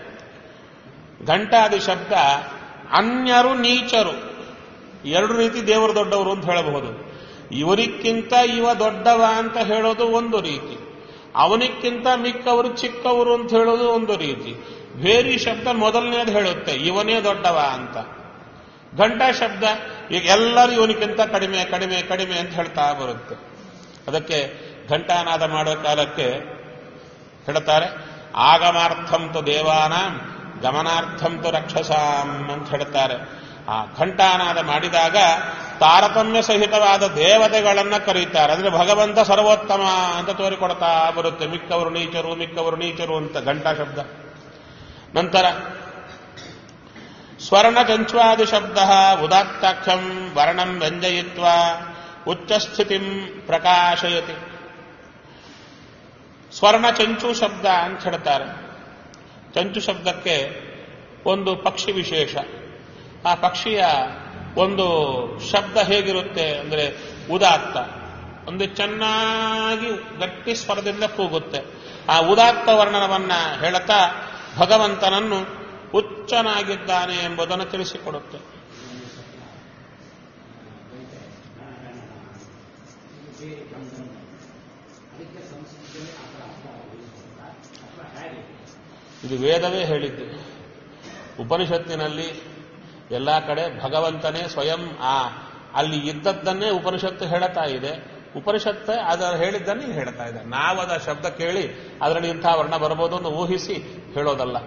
ಘಂಟಾದಿ ಶಬ್ದ ಅನ್ಯರು ನೀಚರು ಎರಡು ರೀತಿ ದೇವರು ದೊಡ್ಡವರು ಅಂತ ಹೇಳಬಹುದು ಇವರಿಕ್ಕಿಂತ ಇವ ದೊಡ್ಡವ ಅಂತ ಹೇಳೋದು ಒಂದು ರೀತಿ ಅವನಿಕ್ಕಿಂತ ಮಿಕ್ಕವರು ಚಿಕ್ಕವರು ಅಂತ ಹೇಳೋದು ಒಂದು ರೀತಿ ಬೇರೆ ಶಬ್ದ ಮೊದಲನೇದು ಹೇಳುತ್ತೆ ಇವನೇ ದೊಡ್ಡವ ಅಂತ ಘಂಟಾ ಶಬ್ದ ಈಗ ಎಲ್ಲರೂ ಇವನಿಗಿಂತ ಕಡಿಮೆ ಕಡಿಮೆ ಕಡಿಮೆ ಅಂತ ಹೇಳ್ತಾ ಬರುತ್ತೆ ಅದಕ್ಕೆ ಘಂಟಾನಾದ ಮಾಡೋ ಕಾಲಕ್ಕೆ ಹೇಳ್ತಾರೆ ಆಗಮಾರ್ಥಂ ತು ದೇವಾನಾಂ ಗಮನಾರ್ಥಂ ತು ರಕ್ಷಸಾಂ ಅಂತ ಹೇಳ್ತಾರೆ ಆ ಘಂಟಾನಾದ ಮಾಡಿದಾಗ ತಾರತಮ್ಯ ಸಹಿತವಾದ ದೇವತೆಗಳನ್ನ ಕರೀತಾರೆ ಅಂದ್ರೆ ಭಗವಂತ ಸರ್ವೋತ್ತಮ ಅಂತ ತೋರಿಕೊಡ್ತಾ ಬರುತ್ತೆ ಮಿಕ್ಕವರು ನೀಚರು ಮಿಕ್ಕವರು ನೀಚರು ಅಂತ ಘಂಟಾ ಶಬ್ದ ನಂತರ ಸ್ವರ್ಣ ಚಂಚ್ವಾದಿ ಶಬ್ದ ಉದಾತ್ತಾಖ್ಯಂ ವರ್ಣಂ ವ್ಯಂಜಯಿತ್ವ ಉಚ್ಚಸ್ಥಿತಿಂ ಪ್ರಕಾಶಯತಿ ಸ್ವರ್ಣ ಚಂಚು ಶಬ್ದ ಅಂತ ಹೇಳ್ತಾರೆ ಚಂಚು ಶಬ್ದಕ್ಕೆ ಒಂದು ಪಕ್ಷಿ ವಿಶೇಷ ಆ ಪಕ್ಷಿಯ ಒಂದು ಶಬ್ದ ಹೇಗಿರುತ್ತೆ ಅಂದ್ರೆ ಉದಾತ್ತ ಒಂದು ಚೆನ್ನಾಗಿ ಗಟ್ಟಿ ಸ್ವರದಿಂದ ಕೂಗುತ್ತೆ ಆ ಉದಾತ್ತ ವರ್ಣನವನ್ನ ಹೇಳುತ್ತಾ ಭಗವಂತನನ್ನು ಹುಚ್ಚನಾಗಿದ್ದಾನೆ ಎಂಬುದನ್ನು ತಿಳಿಸಿಕೊಡುತ್ತೆ ಇದು ವೇದವೇ ಹೇಳಿದ್ದು ಉಪನಿಷತ್ತಿನಲ್ಲಿ ಎಲ್ಲ ಕಡೆ ಭಗವಂತನೇ ಸ್ವಯಂ ಆ ಅಲ್ಲಿ ಇದ್ದದ್ದನ್ನೇ ಉಪನಿಷತ್ತು ಹೇಳುತ್ತಾ ಇದೆ ಉಪನಿಷತ್ತು ಅದರ ಹೇಳಿದ್ದನ್ನೇ ಹೇಳ್ತಾ ಇದೆ ನಾವು ಅದರ ಶಬ್ದ ಕೇಳಿ ಅದರಲ್ಲಿ ಇಂಥ ವರ್ಣ ಬರ್ಬೋದು ಅಂತ ಊಹಿಸಿ ಹೇಳೋದಲ್ಲ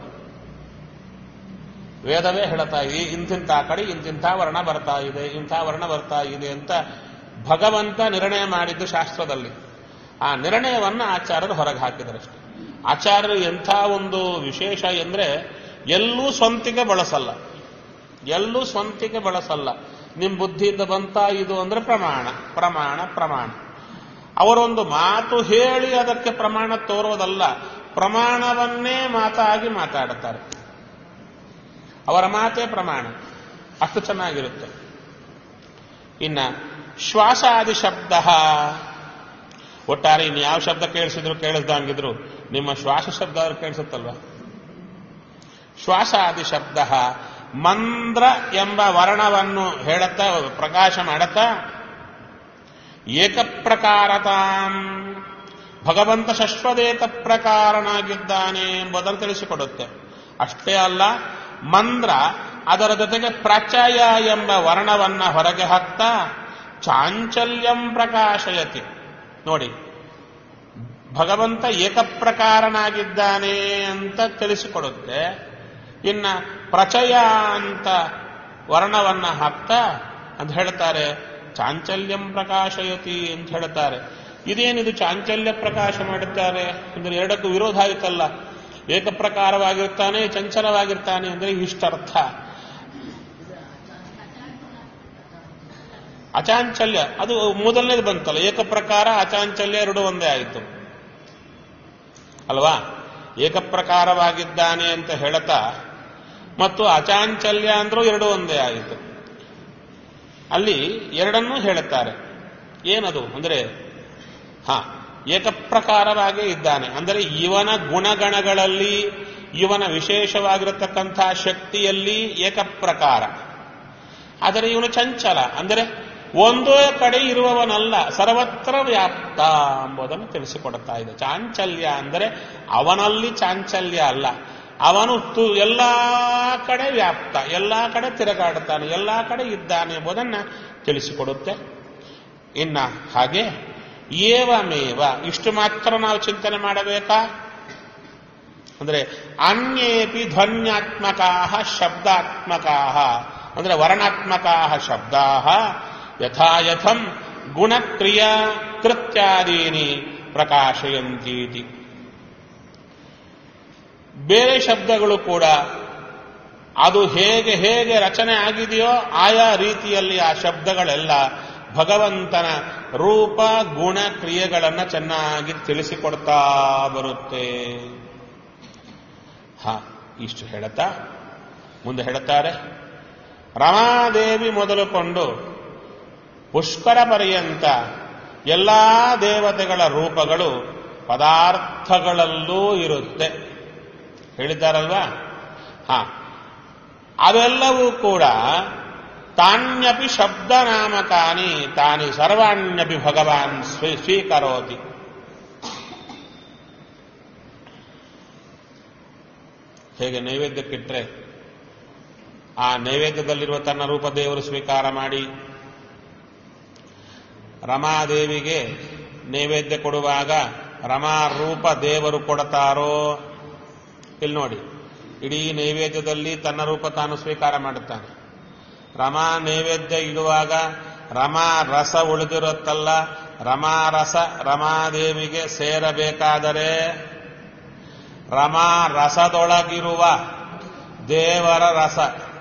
ವೇದವೇ ಹೇಳ್ತಾ ಇದೆ ಇಂತಿಂಥ ಕಡೆ ಇಂತಿಂಥ ವರ್ಣ ಬರ್ತಾ ಇದೆ ಇಂಥ ವರ್ಣ ಬರ್ತಾ ಇದೆ ಅಂತ ಭಗವಂತ ನಿರ್ಣಯ ಮಾಡಿದ್ದು ಶಾಸ್ತ್ರದಲ್ಲಿ ಆ ನಿರ್ಣಯವನ್ನ ಆಚಾರ್ಯರು ಹೊರಗೆ ಹಾಕಿದರಷ್ಟೆ ಆಚಾರ್ಯರು ಎಂಥ ಒಂದು ವಿಶೇಷ ಎಂದ್ರೆ ಎಲ್ಲೂ ಸ್ವಂತಿಗೆ ಬಳಸಲ್ಲ ಎಲ್ಲೂ ಸ್ವಂತಿಗೆ ಬಳಸಲ್ಲ ನಿಮ್ ಬುದ್ಧಿಯಿಂದ ಬಂತ ಇದು ಅಂದ್ರೆ ಪ್ರಮಾಣ ಪ್ರಮಾಣ ಪ್ರಮಾಣ ಅವರೊಂದು ಮಾತು ಹೇಳಿ ಅದಕ್ಕೆ ಪ್ರಮಾಣ ತೋರೋದಲ್ಲ ಪ್ರಮಾಣವನ್ನೇ ಮಾತಾಗಿ ಮಾತಾಡುತ್ತಾರೆ ಅವರ ಮಾತೇ ಪ್ರಮಾಣ ಅಷ್ಟು ಚೆನ್ನಾಗಿರುತ್ತೆ ಇನ್ನ ಶ್ವಾಸಾದಿ ಶಬ್ದ ಒಟ್ಟಾರೆ ಇನ್ನು ಯಾವ ಶಬ್ದ ಕೇಳಿಸಿದ್ರು ಕೇಳಿಸ್ದಂಗಿದ್ರು ನಿಮ್ಮ ಶ್ವಾಸ ಶಬ್ದ ಆದ್ರೂ ಕೇಳಿಸುತ್ತಲ್ವಾ ಶ್ವಾಸಾದಿ ಶಬ್ದ ಮಂದ್ರ ಎಂಬ ವರ್ಣವನ್ನು ಹೇಳುತ್ತಾ ಪ್ರಕಾಶ ಮಾಡುತ್ತಾ ಏಕಪ್ರಕಾರತಾಂ ಭಗವಂತ ಶಶ್ವದೇಕ ಪ್ರಕಾರನಾಗಿದ್ದಾನೆ ಎಂಬುದನ್ನು ತಿಳಿಸಿಕೊಡುತ್ತೆ ಅಷ್ಟೇ ಅಲ್ಲ ಮಂದ್ರ ಅದರ ಜೊತೆಗೆ ಪ್ರಚಯ ಎಂಬ ವರ್ಣವನ್ನ ಹೊರಗೆ ಹಾಕ್ತಾ ಚಾಂಚಲ್ಯಂ ಪ್ರಕಾಶಯತಿ ನೋಡಿ ಭಗವಂತ ಏಕಪ್ರಕಾರನಾಗಿದ್ದಾನೆ ಅಂತ ತಿಳಿಸಿಕೊಡುತ್ತೆ ಇನ್ನ ಪ್ರಚಯ ಅಂತ ವರ್ಣವನ್ನ ಹಾಕ್ತಾ ಅಂತ ಹೇಳ್ತಾರೆ ಚಾಂಚಲ್ಯಂ ಪ್ರಕಾಶಯತಿ ಅಂತ ಹೇಳ್ತಾರೆ ಇದೇನಿದು ಚಾಂಚಲ್ಯ ಪ್ರಕಾಶ ಮಾಡುತ್ತಾರೆ ಅಂದ್ರೆ ಎರಡಕ್ಕೂ ವಿರೋಧ ಆಗುತ್ತಲ್ಲ ಏಕಪ್ರಕಾರವಾಗಿರ್ತಾನೆ ಚಂಚಲವಾಗಿರ್ತಾನೆ ಅಂದ್ರೆ ಇಷ್ಟರ್ಥ ಅಚಾಂಚಲ್ಯ ಅದು ಮೊದಲನೇದು ಬಂತಲ್ಲ ಏಕಪ್ರಕಾರ ಅಚಾಂಚಲ್ಯ ಎರಡು ಒಂದೇ ಆಯಿತು ಅಲ್ವಾ ಏಕಪ್ರಕಾರವಾಗಿದ್ದಾನೆ ಅಂತ ಹೇಳುತ್ತಾ ಮತ್ತು ಅಚಾಂಚಲ್ಯ ಅಂದ್ರೂ ಎರಡು ಒಂದೇ ಆಯಿತು ಅಲ್ಲಿ ಎರಡನ್ನೂ ಹೇಳುತ್ತಾರೆ ಏನದು ಅಂದ್ರೆ ಹಾ ಏಕಪ್ರಕಾರವಾಗಿ ಇದ್ದಾನೆ ಅಂದರೆ ಇವನ ಗುಣಗಣಗಳಲ್ಲಿ ಇವನ ವಿಶೇಷವಾಗಿರತಕ್ಕಂಥ ಶಕ್ತಿಯಲ್ಲಿ ಏಕಪ್ರಕಾರ ಆದರೆ ಇವನು ಚಂಚಲ ಅಂದರೆ ಒಂದೇ ಕಡೆ ಇರುವವನಲ್ಲ ಸರ್ವತ್ರ ವ್ಯಾಪ್ತ ಎಂಬುದನ್ನು ತಿಳಿಸಿಕೊಡುತ್ತಾ ಇದೆ ಚಾಂಚಲ್ಯ ಅಂದರೆ ಅವನಲ್ಲಿ ಚಾಂಚಲ್ಯ ಅಲ್ಲ ಅವನು ತು ಎಲ್ಲಾ ಕಡೆ ವ್ಯಾಪ್ತ ಎಲ್ಲಾ ಕಡೆ ತಿರುಗಾಡುತ್ತಾನೆ ಎಲ್ಲಾ ಕಡೆ ಇದ್ದಾನೆ ಎಂಬುದನ್ನ ತಿಳಿಸಿಕೊಡುತ್ತೆ ಇನ್ನ ಹಾಗೆ ಏವಮೇವ ಇಷ್ಟು ಮಾತ್ರ ನಾವು ಚಿಂತನೆ ಮಾಡಬೇಕಾ ಅಂದ್ರೆ ಅನ್ಯೇಪಿ ಧ್ವನ್ಯಾತ್ಮಕಾ ಶಬ್ದಾತ್ಮಕಾ ಅಂದ್ರೆ ವರ್ಣಾತ್ಮಕಾ ಶಬ್ದಾ ಯಥಾಯಥಂ ಗುಣಕ್ರಿಯಾ ಕೃತ್ಯಾದೀನಿ ಪ್ರಕಾಶಯಂತೀತಿ ಬೇರೆ ಶಬ್ದಗಳು ಕೂಡ ಅದು ಹೇಗೆ ಹೇಗೆ ರಚನೆ ಆಗಿದೆಯೋ ಆಯಾ ರೀತಿಯಲ್ಲಿ ಆ ಶಬ್ದಗಳೆಲ್ಲ ಭಗವಂತನ ರೂಪ ಗುಣ ಕ್ರಿಯೆಗಳನ್ನು ಚೆನ್ನಾಗಿ ತಿಳಿಸಿಕೊಡ್ತಾ ಬರುತ್ತೆ ಹ ಇಷ್ಟು ಹೇಳುತ್ತಾ ಮುಂದೆ ಹೇಳುತ್ತಾರೆ ರಮಾದೇವಿ ಮೊದಲುಕೊಂಡು ಪುಷ್ಕರ ಪರ್ಯಂತ ಎಲ್ಲಾ ದೇವತೆಗಳ ರೂಪಗಳು ಪದಾರ್ಥಗಳಲ್ಲೂ ಇರುತ್ತೆ ಹೇಳಿದ್ದಾರಲ್ವಾ ಹಾ ಅವೆಲ್ಲವೂ ಕೂಡ ತಾನ್ಯಪಿ ಶಬ್ದ ನಾಮಕಾನಿ ತಾನಿ ಸರ್ವಾಣ್ಯಪಿ ಭಗವಾನ್ ಸ್ವೀ ಸ್ವೀಕರೋತಿ ಹೇಗೆ ನೈವೇದ್ಯಕ್ಕಿಟ್ರೆ ಆ ನೈವೇದ್ಯದಲ್ಲಿರುವ ತನ್ನ ರೂಪ ದೇವರು ಸ್ವೀಕಾರ ಮಾಡಿ ರಮಾದೇವಿಗೆ ನೈವೇದ್ಯ ಕೊಡುವಾಗ ರಮಾ ರೂಪ ದೇವರು ಕೊಡ್ತಾರೋ ಇಲ್ಲಿ ನೋಡಿ ಇಡೀ ನೈವೇದ್ಯದಲ್ಲಿ ತನ್ನ ರೂಪ ತಾನು ಸ್ವೀಕಾರ ಮಾಡುತ್ತಾನೆ ರಮಾ ನೈವೇದ್ಯ ಇಡುವಾಗ ರಮಾ ರಸ ಉಳಿದಿರುತ್ತಲ್ಲ ರಮಾ ರಸ ರಮಾದೇವಿಗೆ ಸೇರಬೇಕಾದರೆ ರಮಾ ರಸದೊಳಗಿರುವ ದೇವರ ರಸ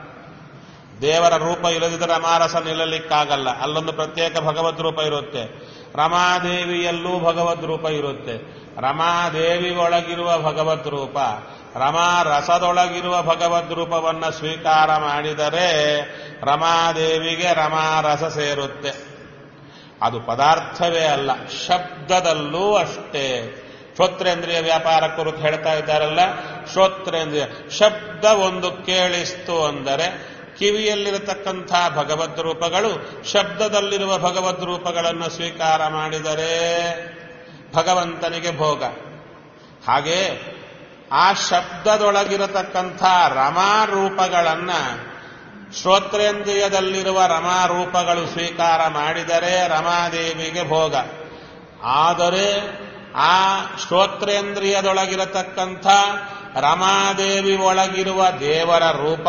ದೇವರ ರೂಪ ಇಲ್ಲದಿದ್ದರೆ ರಮಾರಸ ನಿಲ್ಲಲಿಕ್ಕಾಗಲ್ಲ ಅಲ್ಲೊಂದು ಪ್ರತ್ಯೇಕ ಭಗವದ್ ರೂಪ ಇರುತ್ತೆ ರಮಾದೇವಿಯಲ್ಲೂ ಭಗವದ್ ರೂಪ ಇರುತ್ತೆ ರಮಾದೇವಿ ಒಳಗಿರುವ ಭಗವದ್ ರೂಪ ರಮಾ ರಸದೊಳಗಿರುವ ಭಗವದ್ ರೂಪವನ್ನು ಸ್ವೀಕಾರ ಮಾಡಿದರೆ ರಮಾದೇವಿಗೆ ರಮಾರಸ ಸೇರುತ್ತೆ ಅದು ಪದಾರ್ಥವೇ ಅಲ್ಲ ಶಬ್ದದಲ್ಲೂ ಅಷ್ಟೇ ಶ್ರೋತ್ರೇಂದ್ರಿಯ ವ್ಯಾಪಾರ ಕುರಿತು ಹೇಳ್ತಾ ಇದ್ದಾರಲ್ಲ ಶ್ರೋತ್ರೇಂದ್ರಿಯ ಶಬ್ದ ಒಂದು ಕೇಳಿಸ್ತು ಅಂದರೆ ಕಿವಿಯಲ್ಲಿರತಕ್ಕಂಥ ಭಗವದ್ ರೂಪಗಳು ಶಬ್ದದಲ್ಲಿರುವ ಭಗವದ್ ರೂಪಗಳನ್ನು ಸ್ವೀಕಾರ ಮಾಡಿದರೆ ಭಗವಂತನಿಗೆ ಭೋಗ ಹಾಗೆ ಆ ಶಬ್ದದೊಳಗಿರತಕ್ಕಂಥ ರಮಾರೂಪಗಳನ್ನ ಶ್ರೋತ್ರೇಂದ್ರಿಯದಲ್ಲಿರುವ ರಮಾರೂಪಗಳು ಸ್ವೀಕಾರ ಮಾಡಿದರೆ ರಮಾದೇವಿಗೆ ಭೋಗ ಆದರೆ ಆ ಶ್ರೋತ್ರೇಂದ್ರಿಯದೊಳಗಿರತಕ್ಕಂಥ ರಮಾದೇವಿ ಒಳಗಿರುವ ದೇವರ ರೂಪ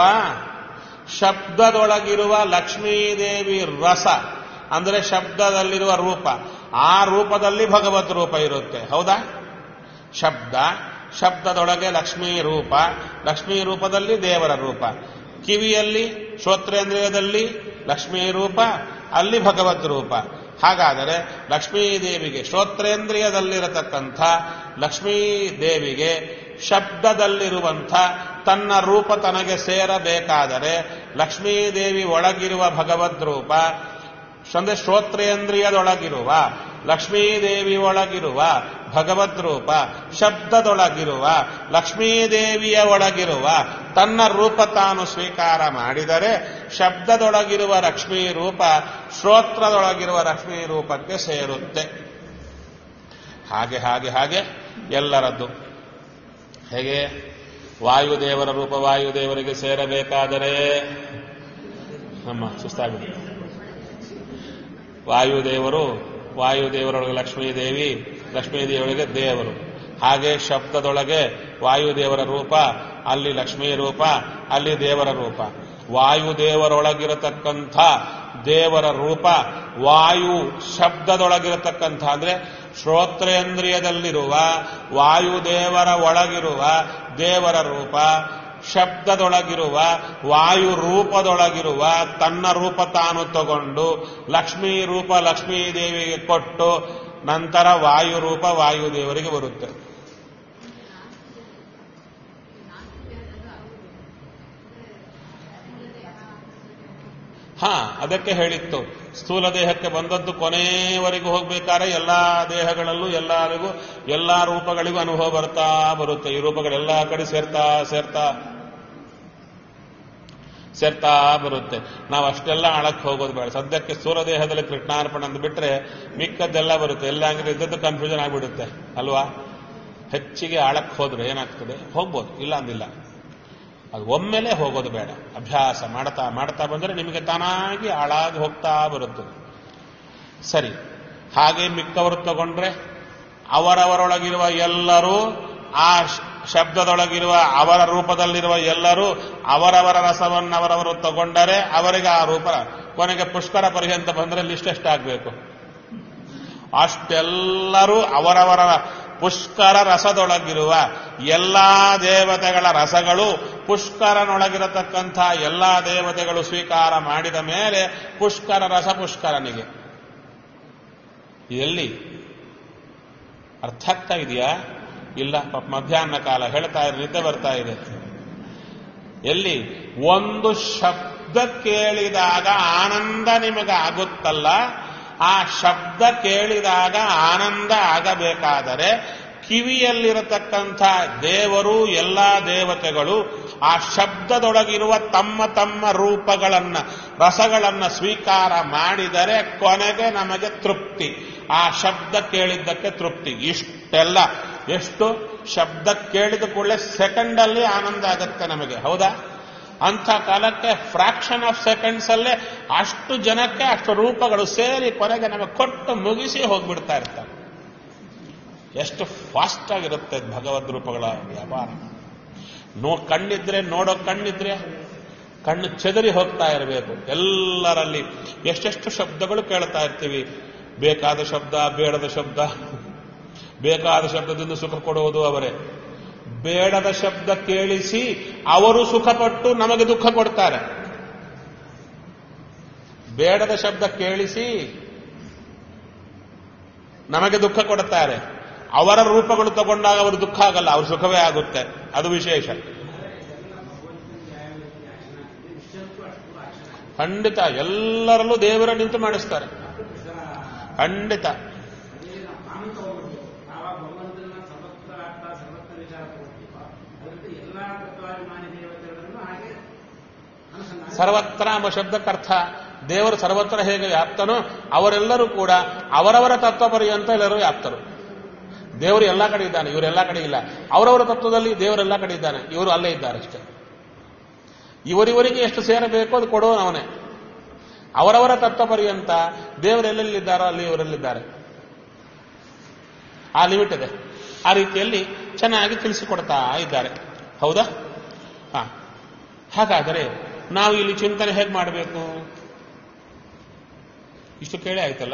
ಶಬ್ದದೊಳಗಿರುವ ಲಕ್ಷ್ಮೀದೇವಿ ರಸ ಅಂದರೆ ಶಬ್ದದಲ್ಲಿರುವ ರೂಪ ಆ ರೂಪದಲ್ಲಿ ಭಗವತ್ ರೂಪ ಇರುತ್ತೆ ಹೌದಾ ಶಬ್ದ ಶಬ್ದದೊಳಗೆ ಲಕ್ಷ್ಮೀ ರೂಪ ಲಕ್ಷ್ಮೀ ರೂಪದಲ್ಲಿ ದೇವರ ರೂಪ ಕಿವಿಯಲ್ಲಿ ಶ್ರೋತ್ರೇಂದ್ರಿಯದಲ್ಲಿ ಲಕ್ಷ್ಮೀ ರೂಪ ಅಲ್ಲಿ ಭಗವದ್ ರೂಪ ಹಾಗಾದರೆ ಲಕ್ಷ್ಮೀದೇವಿಗೆ ಶ್ರೋತ್ರೇಂದ್ರಿಯದಲ್ಲಿರತಕ್ಕಂಥ ಲಕ್ಷ್ಮೀದೇವಿಗೆ ಶಬ್ದದಲ್ಲಿರುವಂಥ ತನ್ನ ರೂಪ ತನಗೆ ಸೇರಬೇಕಾದರೆ ಲಕ್ಷ್ಮೀದೇವಿ ಒಳಗಿರುವ ಭಗವದ್ ರೂಪ ಅಂದ್ರೆ ಶ್ರೋತ್ರೇಂದ್ರಿಯದೊಳಗಿರುವ ಲಕ್ಷ್ಮೀದೇವಿ ಒಳಗಿರುವ ಭಗವದ್ ರೂಪ ಶಬ್ದದೊಳಗಿರುವ ಲಕ್ಷ್ಮೀದೇವಿಯ ಒಳಗಿರುವ ತನ್ನ ರೂಪ ತಾನು ಸ್ವೀಕಾರ ಮಾಡಿದರೆ ಶಬ್ದದೊಳಗಿರುವ ಲಕ್ಷ್ಮೀ ರೂಪ ಶ್ರೋತ್ರದೊಳಗಿರುವ ಲಕ್ಷ್ಮೀ ರೂಪಕ್ಕೆ ಸೇರುತ್ತೆ ಹಾಗೆ ಹಾಗೆ ಹಾಗೆ ಎಲ್ಲರದ್ದು ಹೇಗೆ ವಾಯುದೇವರ ರೂಪ ವಾಯುದೇವರಿಗೆ ಸೇರಬೇಕಾದರೆ ನಮ್ಮ ಸುಸ್ತಾಗ್ಬಿಡಿ ವಾಯುದೇವರು ವಾಯುದೇವರೊಳಗೆ ಲಕ್ಷ್ಮೀದೇವಿ ಲಕ್ಷ್ಮೀದೇವರಿಗೆ ದೇವರು ಹಾಗೆ ಶಬ್ದದೊಳಗೆ ವಾಯುದೇವರ ರೂಪ ಅಲ್ಲಿ ಲಕ್ಷ್ಮೀ ರೂಪ ಅಲ್ಲಿ ದೇವರ ರೂಪ ವಾಯುದೇವರೊಳಗಿರತಕ್ಕಂಥ ದೇವರ ರೂಪ ವಾಯು ಶಬ್ದದೊಳಗಿರತಕ್ಕಂಥ ಅಂದ್ರೆ ಶ್ರೋತ್ರೇಂದ್ರಿಯದಲ್ಲಿರುವ ವಾಯುದೇವರ ಒಳಗಿರುವ ದೇವರ ರೂಪ ಶಬ್ದದೊಳಗಿರುವ ವಾಯು ರೂಪದೊಳಗಿರುವ ತನ್ನ ರೂಪ ತಾನು ತಗೊಂಡು ಲಕ್ಷ್ಮೀ ರೂಪ ಲಕ್ಷ್ಮೀ ದೇವಿಗೆ ಕೊಟ್ಟು ನಂತರ ವಾಯು ರೂಪ ವಾಯುದೇವರಿಗೆ ಬರುತ್ತೆ ಹಾ ಅದಕ್ಕೆ ಹೇಳಿತ್ತು ಸ್ಥೂಲ ದೇಹಕ್ಕೆ ಬಂದದ್ದು ಕೊನೆಯವರೆಗೂ ಹೋಗ್ಬೇಕಾದ್ರೆ ಎಲ್ಲಾ ದೇಹಗಳಲ್ಲೂ ಎಲ್ಲರಿಗೂ ಎಲ್ಲಾ ರೂಪಗಳಿಗೂ ಅನುಭವ ಬರ್ತಾ ಬರುತ್ತೆ ಈ ರೂಪಗಳೆಲ್ಲ ಕಡೆ ಸೇರ್ತಾ ಸೇರ್ತಾ ಸೇರ್ತಾ ಬರುತ್ತೆ ನಾವು ಅಷ್ಟೆಲ್ಲ ಆಳಕ್ಕೆ ಹೋಗೋದು ಬೇಡ ಸದ್ಯಕ್ಕೆ ಸ್ಥೂಲ ದೇಹದಲ್ಲಿ ಕೃಷ್ಣಾರ್ಪಣ ಅಂತ ಬಿಟ್ರೆ ಮಿಕ್ಕದ್ದೆಲ್ಲ ಬರುತ್ತೆ ಎಲ್ಲ ಹಂಗಿದ್ರೆ ಇದ್ದದ್ದು ಕನ್ಫ್ಯೂಷನ್ ಆಗಿಬಿಡುತ್ತೆ ಅಲ್ವಾ ಹೆಚ್ಚಿಗೆ ಆಳಕ್ಕೆ ಹೋದ್ರೆ ಏನಾಗ್ತದೆ ಹೋಗ್ಬೋದು ಇಲ್ಲ ಅಂದಿಲ್ಲ ಅದು ಒಮ್ಮೆಲೆ ಹೋಗೋದು ಬೇಡ ಅಭ್ಯಾಸ ಮಾಡ್ತಾ ಮಾಡ್ತಾ ಬಂದರೆ ನಿಮಗೆ ತಾನಾಗಿ ಹಾಳಾಗಿ ಹೋಗ್ತಾ ಬರುತ್ತದೆ ಸರಿ ಹಾಗೆ ಮಿಕ್ಕವರು ತಗೊಂಡ್ರೆ ಅವರವರೊಳಗಿರುವ ಎಲ್ಲರೂ ಆ ಶಬ್ದದೊಳಗಿರುವ ಅವರ ರೂಪದಲ್ಲಿರುವ ಎಲ್ಲರೂ ಅವರವರ ರಸವನ್ನು ಅವರವರು ತಗೊಂಡರೆ ಅವರಿಗೆ ಆ ರೂಪ ಕೊನೆಗೆ ಪುಷ್ಕರ ಪರ್ಯಂತ ಬಂದರೆ ಲಿಸ್ಟ್ ಎಷ್ಟಾಗಬೇಕು ಅಷ್ಟೆಲ್ಲರೂ ಅವರವರ ಪುಷ್ಕರ ರಸದೊಳಗಿರುವ ಎಲ್ಲಾ ದೇವತೆಗಳ ರಸಗಳು ಪುಷ್ಕರನೊಳಗಿರತಕ್ಕಂಥ ಎಲ್ಲಾ ದೇವತೆಗಳು ಸ್ವೀಕಾರ ಮಾಡಿದ ಮೇಲೆ ಪುಷ್ಕರ ರಸ ಪುಷ್ಕರನಿಗೆ ಎಲ್ಲಿ ಅರ್ಥ ಆಗ್ತಾ ಇದೆಯಾ ಇಲ್ಲ ಪಾಪ ಮಧ್ಯಾಹ್ನ ಕಾಲ ಹೇಳ್ತಾ ಇದೆ ನಿದ್ದೆ ಬರ್ತಾ ಇದೆ ಎಲ್ಲಿ ಒಂದು ಶಬ್ದ ಕೇಳಿದಾಗ ಆನಂದ ನಿಮಗೆ ಆಗುತ್ತಲ್ಲ ಆ ಶಬ್ದ ಕೇಳಿದಾಗ ಆನಂದ ಆಗಬೇಕಾದರೆ ಕಿವಿಯಲ್ಲಿರತಕ್ಕಂಥ ದೇವರು ಎಲ್ಲಾ ದೇವತೆಗಳು ಆ ಶಬ್ದದೊಳಗಿರುವ ತಮ್ಮ ತಮ್ಮ ರೂಪಗಳನ್ನ ರಸಗಳನ್ನ ಸ್ವೀಕಾರ ಮಾಡಿದರೆ ಕೊನೆಗೆ ನಮಗೆ ತೃಪ್ತಿ ಆ ಶಬ್ದ ಕೇಳಿದ್ದಕ್ಕೆ ತೃಪ್ತಿ ಇಷ್ಟೆಲ್ಲ ಎಷ್ಟು ಶಬ್ದ ಕೇಳಿದ ಕೂಡಲೇ ಸೆಕೆಂಡ್ ಅಲ್ಲಿ ಆನಂದ ಆಗುತ್ತೆ ನಮಗೆ ಹೌದಾ ಅಂಥ ಕಾಲಕ್ಕೆ ಫ್ರಾಕ್ಷನ್ ಆಫ್ ಸೆಕೆಂಡ್ಸ್ ಅಲ್ಲೇ ಅಷ್ಟು ಜನಕ್ಕೆ ಅಷ್ಟು ರೂಪಗಳು ಸೇರಿ ಕೊನೆಗೆ ನಮಗೆ ಕೊಟ್ಟು ಮುಗಿಸಿ ಹೋಗ್ಬಿಡ್ತಾ ಇರ್ತಾರೆ ಎಷ್ಟು ಫಾಸ್ಟ್ ಆಗಿರುತ್ತೆ ಭಗವದ್ ರೂಪಗಳ ವ್ಯಾಪಾರ ನೋ ಕಣ್ಣಿದ್ರೆ ನೋಡೋ ಕಣ್ಣಿದ್ರೆ ಕಣ್ಣು ಚೆದರಿ ಹೋಗ್ತಾ ಇರಬೇಕು ಎಲ್ಲರಲ್ಲಿ ಎಷ್ಟೆಷ್ಟು ಶಬ್ದಗಳು ಕೇಳ್ತಾ ಇರ್ತೀವಿ ಬೇಕಾದ ಶಬ್ದ ಬೇಡದ ಶಬ್ದ ಬೇಕಾದ ಶಬ್ದದಿಂದ ಸುಖ ಕೊಡುವುದು ಅವರೇ ಬೇಡದ ಶಬ್ದ ಕೇಳಿಸಿ ಅವರು ಸುಖಪಟ್ಟು ನಮಗೆ ದುಃಖ ಕೊಡ್ತಾರೆ ಬೇಡದ ಶಬ್ದ ಕೇಳಿಸಿ ನಮಗೆ ದುಃಖ ಕೊಡುತ್ತಾರೆ ಅವರ ರೂಪಗಳು ತಗೊಂಡಾಗ ಅವರು ದುಃಖ ಆಗಲ್ಲ ಅವ್ರ ಸುಖವೇ ಆಗುತ್ತೆ ಅದು ವಿಶೇಷ ಖಂಡಿತ ಎಲ್ಲರಲ್ಲೂ ದೇವರ ನಿಂತು ಮಾಡಿಸ್ತಾರೆ ಖಂಡಿತ ಆವಾಗ ಭಗವಂತನ ಸರ್ವತ್ರ ಆತ್ಮ ಸರ್ವತ್ರ ವಿಚಾರ ಕೊಡ್ತೀವ ಅದರಿಂದ ಎಲ್ಲಾ ತತ್ವಾಭಿಮಾನಿ ದೇವತೆಗಳನ್ನು ಹಾಗೆ ಅನುಸಂಧಾನ ಸರ್ವತ್ರ ಎಂಬ ಶಬ್ದಕ್ಕರ್ಥ ದೇವರು ಸರ್ವತ್ರ ಹೇಗೆ ವ್ಯಾಪ್ತನೋ ಅವರೆಲ್ಲರೂ ಕೂಡ ಅವರವರ ತತ್ವ ಪರ್ಯಂತ ಎಲ್ಲರೂ ವ್ಯಾಪ್ತರು ದೇವರು ಎಲ್ಲ ಕಡೆ ಇದ್ದಾನೆ ಇವರೆಲ್ಲ ಕಡೆ ಇಲ್ಲ ಅವರವರ ತತ್ವದಲ್ಲಿ ದೇವರೆಲ್ಲ ಕಡೆ ಇದ್ದಾನೆ ಇವರು ಅಲ್ಲೇ ಇದ್ದಾರೆ ಅಷ್ಟೇ ಇವರಿವರಿಗೆ ಎಷ್ಟು ಸೇರಬೇಕು ಅದು ಕೊಡೋ ಅವನೇ ಅವರವರ ತತ್ವ ಪರ್ಯಂತ ದೇವರೆಲ್ಲೆಲ್ಲಿದ್ದಾರೋ ಅಲ್ಲಿ ಇವರೆಲ್ಲಿದ್ದಾರೆ ಆ ಲಿಮಿಟ್ ಇದೆ ಆ ರೀತಿಯಲ್ಲಿ ಚೆನ್ನಾಗಿ ತಿಳಿಸಿಕೊಡ್ತಾ ಇದ್ದಾರೆ ಹೌದಾ ಹಾ ಹಾಗಾದರೆ ನಾವು ಇಲ್ಲಿ ಚಿಂತನೆ ಹೇಗೆ ಮಾಡಬೇಕು ಇಷ್ಟು ಕೇಳಿ ಆಯ್ತಲ್ಲ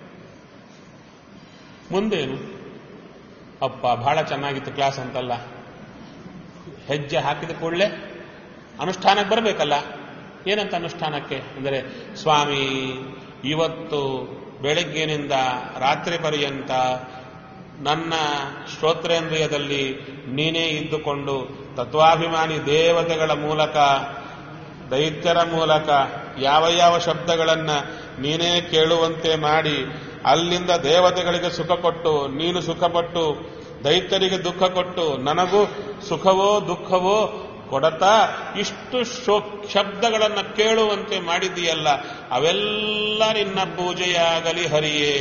ಮುಂದೇನು ಅಪ್ಪ ಬಹಳ ಚೆನ್ನಾಗಿತ್ತು ಕ್ಲಾಸ್ ಅಂತಲ್ಲ ಹೆಜ್ಜೆ ಹಾಕಿದ ಕೂಡಲೇ ಅನುಷ್ಠಾನಕ್ಕೆ ಬರಬೇಕಲ್ಲ ಏನಂತ ಅನುಷ್ಠಾನಕ್ಕೆ ಅಂದರೆ ಸ್ವಾಮಿ ಇವತ್ತು ಬೆಳಗ್ಗಿನಿಂದ ರಾತ್ರಿ ಪರ್ಯಂತ ನನ್ನ ಶ್ರೋತ್ರೇಂದ್ರಿಯದಲ್ಲಿ ನೀನೇ ಇದ್ದುಕೊಂಡು ತತ್ವಾಭಿಮಾನಿ ದೇವತೆಗಳ ಮೂಲಕ ದೈತ್ಯರ ಮೂಲಕ ಯಾವ ಯಾವ ಶಬ್ದಗಳನ್ನ ನೀನೇ ಕೇಳುವಂತೆ ಮಾಡಿ ಅಲ್ಲಿಂದ ದೇವತೆಗಳಿಗೆ ಸುಖ ಕೊಟ್ಟು ನೀನು ಸುಖಪಟ್ಟು ದೈತ್ಯರಿಗೆ ದುಃಖ ಕೊಟ್ಟು ನನಗೂ ಸುಖವೋ ದುಃಖವೋ ಕೊಡತಾ ಇಷ್ಟು ಶೋ ಶಬ್ದಗಳನ್ನ ಕೇಳುವಂತೆ ಮಾಡಿದೆಯಲ್ಲ ಅವೆಲ್ಲ ನಿನ್ನ ಪೂಜೆಯಾಗಲಿ ಹರಿಯೇ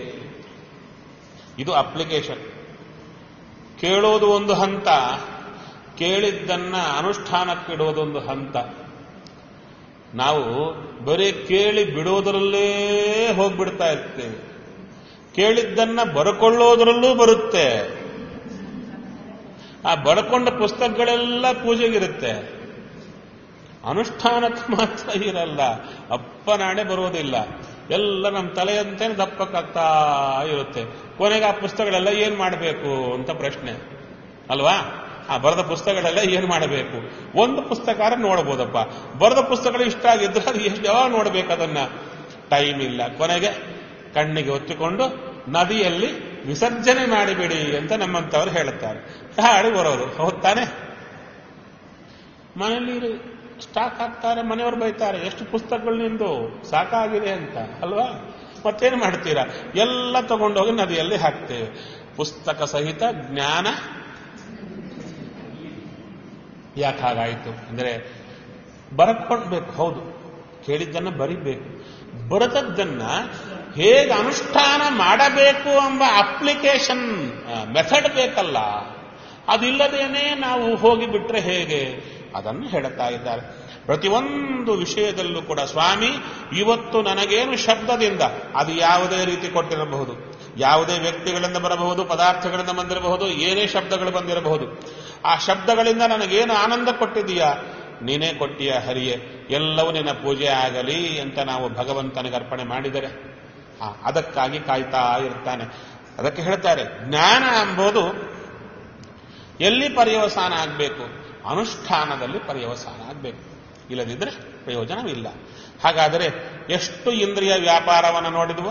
ಇದು ಅಪ್ಲಿಕೇಶನ್ ಕೇಳೋದು ಒಂದು ಹಂತ ಕೇಳಿದ್ದನ್ನ ಅನುಷ್ಠಾನಕ್ಕಿಡುವುದೊಂದು ಹಂತ ನಾವು ಬರೀ ಕೇಳಿ ಬಿಡೋದರಲ್ಲೇ ಹೋಗ್ಬಿಡ್ತಾ ಇರ್ತೇವೆ ಕೇಳಿದ್ದನ್ನ ಬರ್ಕೊಳ್ಳೋದ್ರಲ್ಲೂ ಬರುತ್ತೆ ಆ ಬರ್ಕೊಂಡ ಪುಸ್ತಕಗಳೆಲ್ಲ ಪೂಜೆಗಿರುತ್ತೆ ಅನುಷ್ಠಾನಕ್ಕೆ ಮಾತ್ರ ಇರಲ್ಲ ಅಪ್ಪನಾಣೆ ಬರುವುದಿಲ್ಲ ಎಲ್ಲ ನಮ್ಮ ತಲೆಯಂತೆ ದಪ್ಪಕ್ಕಾಗ್ತಾ ಇರುತ್ತೆ ಕೊನೆಗೆ ಆ ಪುಸ್ತಕಗಳೆಲ್ಲ ಏನ್ ಮಾಡಬೇಕು ಅಂತ ಪ್ರಶ್ನೆ ಅಲ್ವಾ ಆ ಬರೆದ ಪುಸ್ತಕಗಳೆಲ್ಲ ಏನ್ ಮಾಡಬೇಕು ಒಂದು ಪುಸ್ತಕ ನೋಡಬಹುದಪ್ಪ ಬರೆದ ಪುಸ್ತಕಗಳು ಇಷ್ಟ ಆಗಿದ್ರೆ ಅದು ಎಷ್ಟು ಯಾವಾಗ ನೋಡ್ಬೇಕು ಅದನ್ನ ಟೈಮ್ ಇಲ್ಲ ಕೊನೆಗೆ ಕಣ್ಣಿಗೆ ಒತ್ತಿಕೊಂಡು ನದಿಯಲ್ಲಿ ವಿಸರ್ಜನೆ ಮಾಡಿಬಿಡಿ ಅಂತ ನಮ್ಮಂತವರು ಹೇಳುತ್ತಾರೆ ಹಾಡಿ ಬರೋದು ಹೌದ್ ತಾನೆ ಮನೆಯಲ್ಲಿ ಸ್ಟಾಕ್ ಹಾಕ್ತಾರೆ ಮನೆಯವರು ಬೈತಾರೆ ಎಷ್ಟು ಪುಸ್ತಕಗಳು ನಿಂದು ಸಾಕಾಗಿದೆ ಅಂತ ಅಲ್ವಾ ಮತ್ತೇನು ಮಾಡ್ತೀರಾ ಎಲ್ಲ ತಗೊಂಡೋಗಿ ನದಿಯಲ್ಲಿ ಹಾಕ್ತೇವೆ ಪುಸ್ತಕ ಸಹಿತ ಜ್ಞಾನ ಯಾಕೆ ಹಾಗಾಯಿತು ಅಂದರೆ ಬರ್ಕೊಳ್ಬೇಕು ಹೌದು ಕೇಳಿದ್ದನ್ನ ಬರಿಬೇಕು ಬರೆದದ್ದನ್ನ ಹೇಗೆ ಅನುಷ್ಠಾನ ಮಾಡಬೇಕು ಎಂಬ ಅಪ್ಲಿಕೇಶನ್ ಮೆಥಡ್ ಬೇಕಲ್ಲ ಅದಿಲ್ಲದೇನೆ ನಾವು ಹೋಗಿ ಬಿಟ್ರೆ ಹೇಗೆ ಅದನ್ನು ಹೇಳುತ್ತಾ ಇದ್ದಾರೆ ಪ್ರತಿಯೊಂದು ವಿಷಯದಲ್ಲೂ ಕೂಡ ಸ್ವಾಮಿ ಇವತ್ತು ನನಗೇನು ಶಬ್ದದಿಂದ ಅದು ಯಾವುದೇ ರೀತಿ ಕೊಟ್ಟಿರಬಹುದು ಯಾವುದೇ ವ್ಯಕ್ತಿಗಳಿಂದ ಬರಬಹುದು ಪದಾರ್ಥಗಳಿಂದ ಬಂದಿರಬಹುದು ಏನೇ ಶಬ್ದಗಳು ಬಂದಿರಬಹುದು ಆ ಶಬ್ದಗಳಿಂದ ನನಗೇನು ಆನಂದ ಕೊಟ್ಟಿದೀಯಾ ನೀನೇ ಕೊಟ್ಟಿಯ ಹರಿಯೇ ಎಲ್ಲವೂ ನಿನ್ನ ಪೂಜೆ ಆಗಲಿ ಅಂತ ನಾವು ಭಗವಂತನಿಗೆ ಅರ್ಪಣೆ ಮಾಡಿದರೆ ಆ, ಅದಕ್ಕಾಗಿ ಕಾಯ್ತಾ ಇರ್ತಾನೆ ಅದಕ್ಕೆ ಹೇಳ್ತಾರೆ ಜ್ಞಾನ ಎಂಬುದು ಎಲ್ಲಿ ಪರ್ಯವಸಾನ ಆಗಬೇಕು ಅನುಷ್ಠಾನದಲ್ಲಿ ಪರ್ಯವಸಾನ ಆಗಬೇಕು ಇಲ್ಲದಿದ್ರೆ ಪ್ರಯೋಜನವಿಲ್ಲ ಹಾಗಾದರೆ ಎಷ್ಟು ಇಂದ್ರಿಯ ವ್ಯಾಪಾರವನ್ನು ನೋಡಿದ್ವು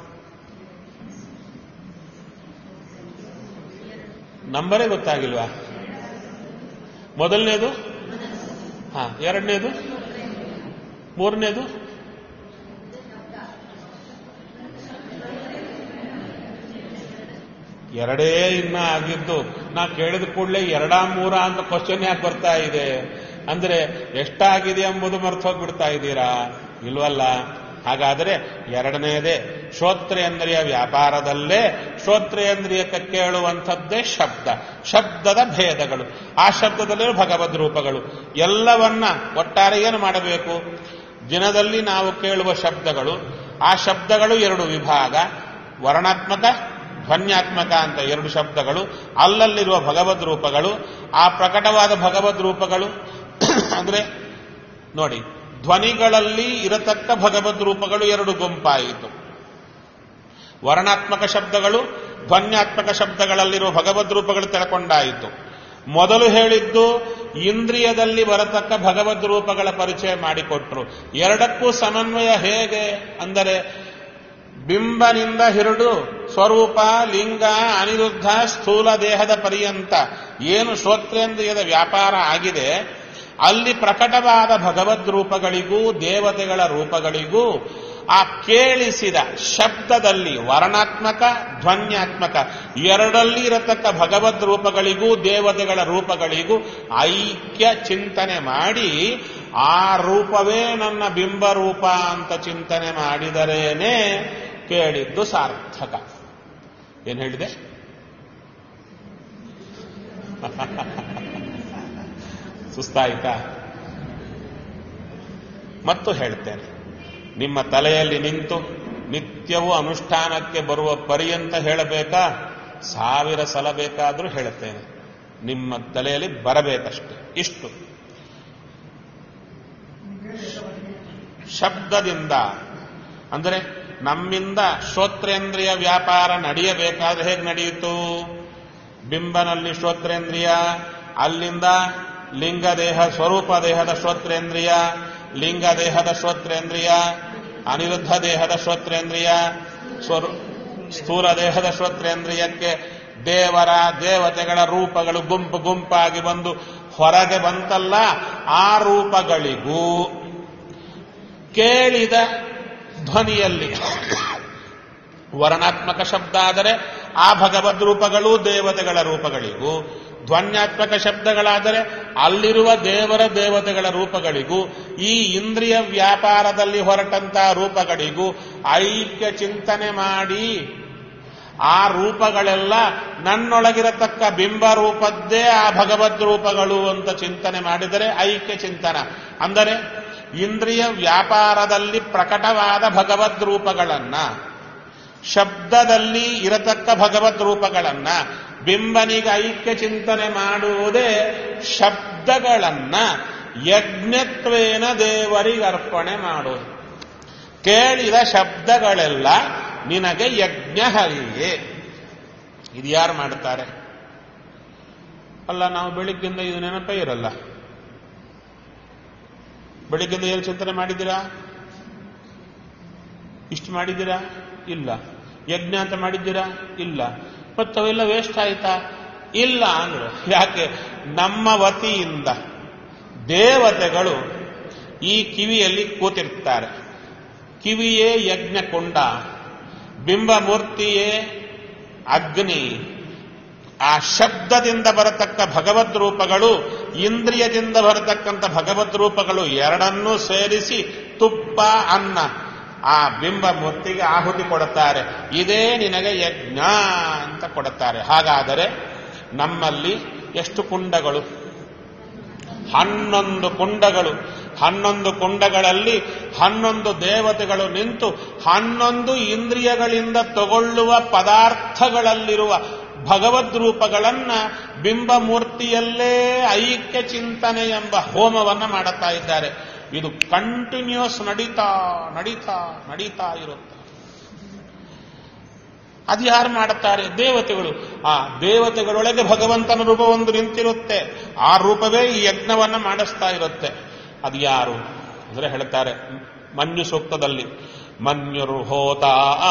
ನಂಬರೇ ಗೊತ್ತಾಗಿಲ್ವಾ ಮೊದಲನೇದು ಹಾ ಎರಡನೇದು ಮೂರನೇದು ಎರಡೇ ಇನ್ನ ಆಗಿದ್ದು ನಾ ಕೇಳಿದ ಕೂಡಲೇ ಎರಡಾ ಮೂರ ಅಂತ ಕ್ವಶನ್ ಯಾಕೆ ಬರ್ತಾ ಇದೆ ಅಂದ್ರೆ ಎಷ್ಟಾಗಿದೆ ಎಂಬುದು ಮರ್ತು ಹೋಗ್ಬಿಡ್ತಾ ಇದ್ದೀರಾ ಇಲ್ವಲ್ಲ ಹಾಗಾದರೆ ಎರಡನೆಯದೇ ಶ್ರೋತ್ರೇಂದ್ರಿಯ ವ್ಯಾಪಾರದಲ್ಲೇ ಶ್ರೋತ್ರೇಂದ್ರಿಯಕ್ಕೆ ಕೇಳುವಂಥದ್ದೇ ಶಬ್ದ ಶಬ್ದದ ಭೇದಗಳು ಆ ಶಬ್ದದಲ್ಲಿರುವ ಭಗವದ್ ರೂಪಗಳು ಎಲ್ಲವನ್ನ ಒಟ್ಟಾರೆ ಏನು ಮಾಡಬೇಕು ದಿನದಲ್ಲಿ ನಾವು ಕೇಳುವ ಶಬ್ದಗಳು ಆ ಶಬ್ದಗಳು ಎರಡು ವಿಭಾಗ ವರ್ಣಾತ್ಮಕ ಧ್ವನ್ಯಾತ್ಮಕ ಅಂತ ಎರಡು ಶಬ್ದಗಳು ಅಲ್ಲಲ್ಲಿರುವ ಭಗವದ್ ರೂಪಗಳು ಆ ಪ್ರಕಟವಾದ ಭಗವದ್ ರೂಪಗಳು ಅಂದ್ರೆ ನೋಡಿ ಧ್ವನಿಗಳಲ್ಲಿ ಇರತಕ್ಕ ಭಗವದ್ ರೂಪಗಳು ಎರಡು ಗುಂಪಾಯಿತು ವರ್ಣಾತ್ಮಕ ಶಬ್ದಗಳು ಧ್ವನ್ಯಾತ್ಮಕ ಶಬ್ದಗಳಲ್ಲಿರುವ ಭಗವದ್ ರೂಪಗಳು ತಿಳ್ಕೊಂಡಾಯಿತು ಮೊದಲು ಹೇಳಿದ್ದು ಇಂದ್ರಿಯದಲ್ಲಿ ಬರತಕ್ಕ ಭಗವದ್ ರೂಪಗಳ ಪರಿಚಯ ಮಾಡಿಕೊಟ್ರು ಎರಡಕ್ಕೂ ಸಮನ್ವಯ ಹೇಗೆ ಅಂದರೆ ಬಿಂಬನಿಂದ ಹಿಡಿದು ಸ್ವರೂಪ ಲಿಂಗ ಅನಿರುದ್ಧ ಸ್ಥೂಲ ದೇಹದ ಪರ್ಯಂತ ಏನು ಶ್ರೋತ್ರೇಂದ್ರಿಯದ ವ್ಯಾಪಾರ ಆಗಿದೆ ಅಲ್ಲಿ ಪ್ರಕಟವಾದ ಭಗವದ್ ರೂಪಗಳಿಗೂ ದೇವತೆಗಳ ರೂಪಗಳಿಗೂ ಆ ಕೇಳಿಸಿದ ಶಬ್ದದಲ್ಲಿ ವರ್ಣಾತ್ಮಕ ಧ್ವನ್ಯಾತ್ಮಕ ಎರಡಲ್ಲಿ ಇರತಕ್ಕ ಭಗವದ್ ರೂಪಗಳಿಗೂ ದೇವತೆಗಳ ರೂಪಗಳಿಗೂ ಐಕ್ಯ ಚಿಂತನೆ ಮಾಡಿ ಆ ರೂಪವೇ ನನ್ನ ಬಿಂಬ ರೂಪ ಅಂತ ಚಿಂತನೆ ಮಾಡಿದರೇನೆ ಕೇಳಿದ್ದು ಸಾರ್ಥಕ ಏನ್ ಹೇಳಿದೆ ಸುಸ್ತಾಯ್ತಾ ಮತ್ತು ಹೇಳ್ತೇನೆ ನಿಮ್ಮ ತಲೆಯಲ್ಲಿ ನಿಂತು ನಿತ್ಯವೂ ಅನುಷ್ಠಾನಕ್ಕೆ ಬರುವ ಪರ್ಯಂತ ಹೇಳಬೇಕಾ ಸಾವಿರ ಸಲ ಬೇಕಾದರೂ ಹೇಳುತ್ತೇನೆ ನಿಮ್ಮ ತಲೆಯಲ್ಲಿ ಬರಬೇಕಷ್ಟೆ ಇಷ್ಟು ಶಬ್ದದಿಂದ ಅಂದರೆ ನಮ್ಮಿಂದ ಶ್ರೋತ್ರೇಂದ್ರಿಯ ವ್ಯಾಪಾರ ನಡೆಯಬೇಕಾದ್ರೆ ಹೇಗೆ ನಡೆಯಿತು ಬಿಂಬನಲ್ಲಿ ಶ್ರೋತ್ರೇಂದ್ರಿಯ ಅಲ್ಲಿಂದ ಲಿಂಗ ದೇಹ ಸ್ವರೂಪ ದೇಹದ ಶ್ರೋತ್ರೇಂದ್ರಿಯ ಲಿಂಗ ದೇಹದ ಶ್ರೋತ್ರೇಂದ್ರಿಯ ಅನಿರುದ್ಧ ದೇಹದ ಶ್ರೋತ್ರೇಂದ್ರಿಯ ಸ್ವರೂ ಸ್ಥೂಲ ದೇಹದ ಶ್ರೋತ್ರೇಂದ್ರಿಯಕ್ಕೆ ದೇವರ ದೇವತೆಗಳ ರೂಪಗಳು ಗುಂಪು ಗುಂಪಾಗಿ ಬಂದು ಹೊರಗೆ ಬಂತಲ್ಲ ಆ ರೂಪಗಳಿಗೂ ಕೇಳಿದ ಧ್ವನಿಯಲ್ಲಿ ವರ್ಣಾತ್ಮಕ ಶಬ್ದ ಆದರೆ ಆ ಭಗವದ್ ರೂಪಗಳು ದೇವತೆಗಳ ರೂಪಗಳಿಗೂ ಧ್ವನ್ಯಾತ್ಮಕ ಶಬ್ದಗಳಾದರೆ ಅಲ್ಲಿರುವ ದೇವರ ದೇವತೆಗಳ ರೂಪಗಳಿಗೂ ಈ ಇಂದ್ರಿಯ ವ್ಯಾಪಾರದಲ್ಲಿ ಹೊರಟಂತಹ ರೂಪಗಳಿಗೂ ಐಕ್ಯ ಚಿಂತನೆ ಮಾಡಿ ಆ ರೂಪಗಳೆಲ್ಲ ನನ್ನೊಳಗಿರತಕ್ಕ ಬಿಂಬ ರೂಪದ್ದೇ ಆ ಭಗವದ್ ರೂಪಗಳು ಅಂತ ಚಿಂತನೆ ಮಾಡಿದರೆ ಐಕ್ಯ ಚಿಂತನ ಅಂದರೆ ಇಂದ್ರಿಯ ವ್ಯಾಪಾರದಲ್ಲಿ ಪ್ರಕಟವಾದ ಭಗವದ್ ರೂಪಗಳನ್ನ ಶಬ್ದದಲ್ಲಿ ಇರತಕ್ಕ ಭಗವದ್ ರೂಪಗಳನ್ನ ಬಿಂಬನಿಗೆ ಐಕ್ಯ ಚಿಂತನೆ ಮಾಡುವುದೇ ಶಬ್ದಗಳನ್ನ ಯಜ್ಞತ್ವೇನ ದೇವರಿಗೆ ಅರ್ಪಣೆ ಮಾಡೋದು ಕೇಳಿದ ಶಬ್ದಗಳೆಲ್ಲ ನಿನಗೆ ಯಜ್ಞ ಹರಿಯೇ ಇದು ಯಾರು ಮಾಡ್ತಾರೆ ಅಲ್ಲ ನಾವು ಬೆಳಿಗ್ಗಿಂದ ಇದು ನೆನಪೇ ಇರಲ್ಲ ಬೆಳಿಗ್ಗಿಂದ ಏನು ಚಿಂತನೆ ಮಾಡಿದ್ದೀರಾ ಇಷ್ಟು ಮಾಡಿದ್ದೀರಾ ಇಲ್ಲ ಯಜ್ಞ ಅಂತ ಮಾಡಿದ್ದೀರಾ ಇಲ್ಲ ಮತ್ತು ಅವೆಲ್ಲ ವೇಸ್ಟ್ ಆಯ್ತಾ ಇಲ್ಲ ಅಂದ್ರು ಯಾಕೆ ನಮ್ಮ ವತಿಯಿಂದ ದೇವತೆಗಳು ಈ ಕಿವಿಯಲ್ಲಿ ಕೂತಿರ್ತಾರೆ ಕಿವಿಯೇ ಯಜ್ಞ ಕೊಂಡ ಬಿಂಬಮೂರ್ತಿಯೇ ಅಗ್ನಿ ಆ ಶಬ್ದದಿಂದ ಬರತಕ್ಕ ಭಗವದ್ ರೂಪಗಳು ಇಂದ್ರಿಯದಿಂದ ಬರತಕ್ಕಂಥ ಭಗವದ್ ರೂಪಗಳು ಎರಡನ್ನೂ ಸೇರಿಸಿ ತುಪ್ಪ ಅನ್ನ ಆ ಬಿಂಬ ಮೂರ್ತಿಗೆ ಆಹುತಿ ಕೊಡುತ್ತಾರೆ ಇದೇ ನಿನಗೆ ಯಜ್ಞ ಅಂತ ಕೊಡುತ್ತಾರೆ ಹಾಗಾದರೆ ನಮ್ಮಲ್ಲಿ ಎಷ್ಟು ಕುಂಡಗಳು ಹನ್ನೊಂದು ಕುಂಡಗಳು ಹನ್ನೊಂದು ಕುಂಡಗಳಲ್ಲಿ ಹನ್ನೊಂದು ದೇವತೆಗಳು ನಿಂತು ಹನ್ನೊಂದು ಇಂದ್ರಿಯಗಳಿಂದ ತಗೊಳ್ಳುವ ಪದಾರ್ಥಗಳಲ್ಲಿರುವ ಭಗವದ್ ರೂಪಗಳನ್ನ ಬಿಂಬ ಮೂರ್ತಿಯಲ್ಲೇ ಐಕ್ಯ ಚಿಂತನೆ ಎಂಬ ಹೋಮವನ್ನ ಮಾಡುತ್ತಾ ಇದ್ದಾರೆ ಇದು ಕಂಟಿನ್ಯೂಸ್ ನಡೀತಾ ನಡೀತಾ ನಡೀತಾ ಇರುತ್ತೆ ಅದು ಯಾರು ಮಾಡುತ್ತಾರೆ ದೇವತೆಗಳು ಆ ದೇವತೆಗಳೊಳಗೆ ಭಗವಂತನ ರೂಪ ಒಂದು ನಿಂತಿರುತ್ತೆ ಆ ರೂಪವೇ ಈ ಯಜ್ಞವನ್ನ ಮಾಡಿಸ್ತಾ ಇರುತ್ತೆ ಅದು ಯಾರು ಅಂದ್ರೆ ಹೇಳ್ತಾರೆ ಮನ್ಯು ಸೂಕ್ತದಲ್ಲಿ ಮನ್ಯುರು ಹೋತ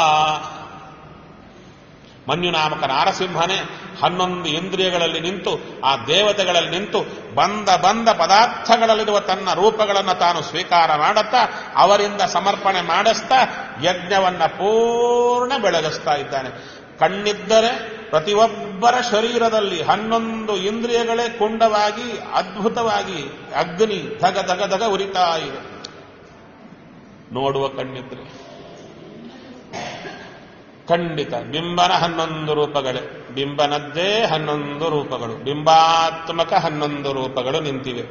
ಮನ್ಯು ನಾಮಕ ನಾರಸಿಂಹನೇ ಹನ್ನೊಂದು ಇಂದ್ರಿಯಗಳಲ್ಲಿ ನಿಂತು ಆ ದೇವತೆಗಳಲ್ಲಿ ನಿಂತು ಬಂದ ಬಂದ ಪದಾರ್ಥಗಳಲ್ಲಿರುವ ತನ್ನ ರೂಪಗಳನ್ನು ತಾನು ಸ್ವೀಕಾರ ಮಾಡುತ್ತಾ ಅವರಿಂದ ಸಮರ್ಪಣೆ ಮಾಡಿಸ್ತಾ ಯಜ್ಞವನ್ನ ಪೂರ್ಣ ಬೆಳಗಿಸ್ತಾ ಇದ್ದಾನೆ ಕಣ್ಣಿದ್ದರೆ ಪ್ರತಿಯೊಬ್ಬರ ಶರೀರದಲ್ಲಿ ಹನ್ನೊಂದು ಇಂದ್ರಿಯಗಳೇ ಕುಂಡವಾಗಿ ಅದ್ಭುತವಾಗಿ ಅಗ್ನಿ ಧಗ ಧಗ ಧಗ ಉರಿತಾ ಇದೆ ನೋಡುವ ಕಣ್ಣಿದ್ರೆ ಖಂಡಿತ ಬಿಂಬನ ಹನ್ನೊಂದು ರೂಪಗಳೇ ಬಿಂಬನದ್ದೇ ಹನ್ನೊಂದು ರೂಪಗಳು ಬಿಂಬಾತ್ಮಕ ಹನ್ನೊಂದು ರೂಪಗಳು ನಿಂತಿವೆ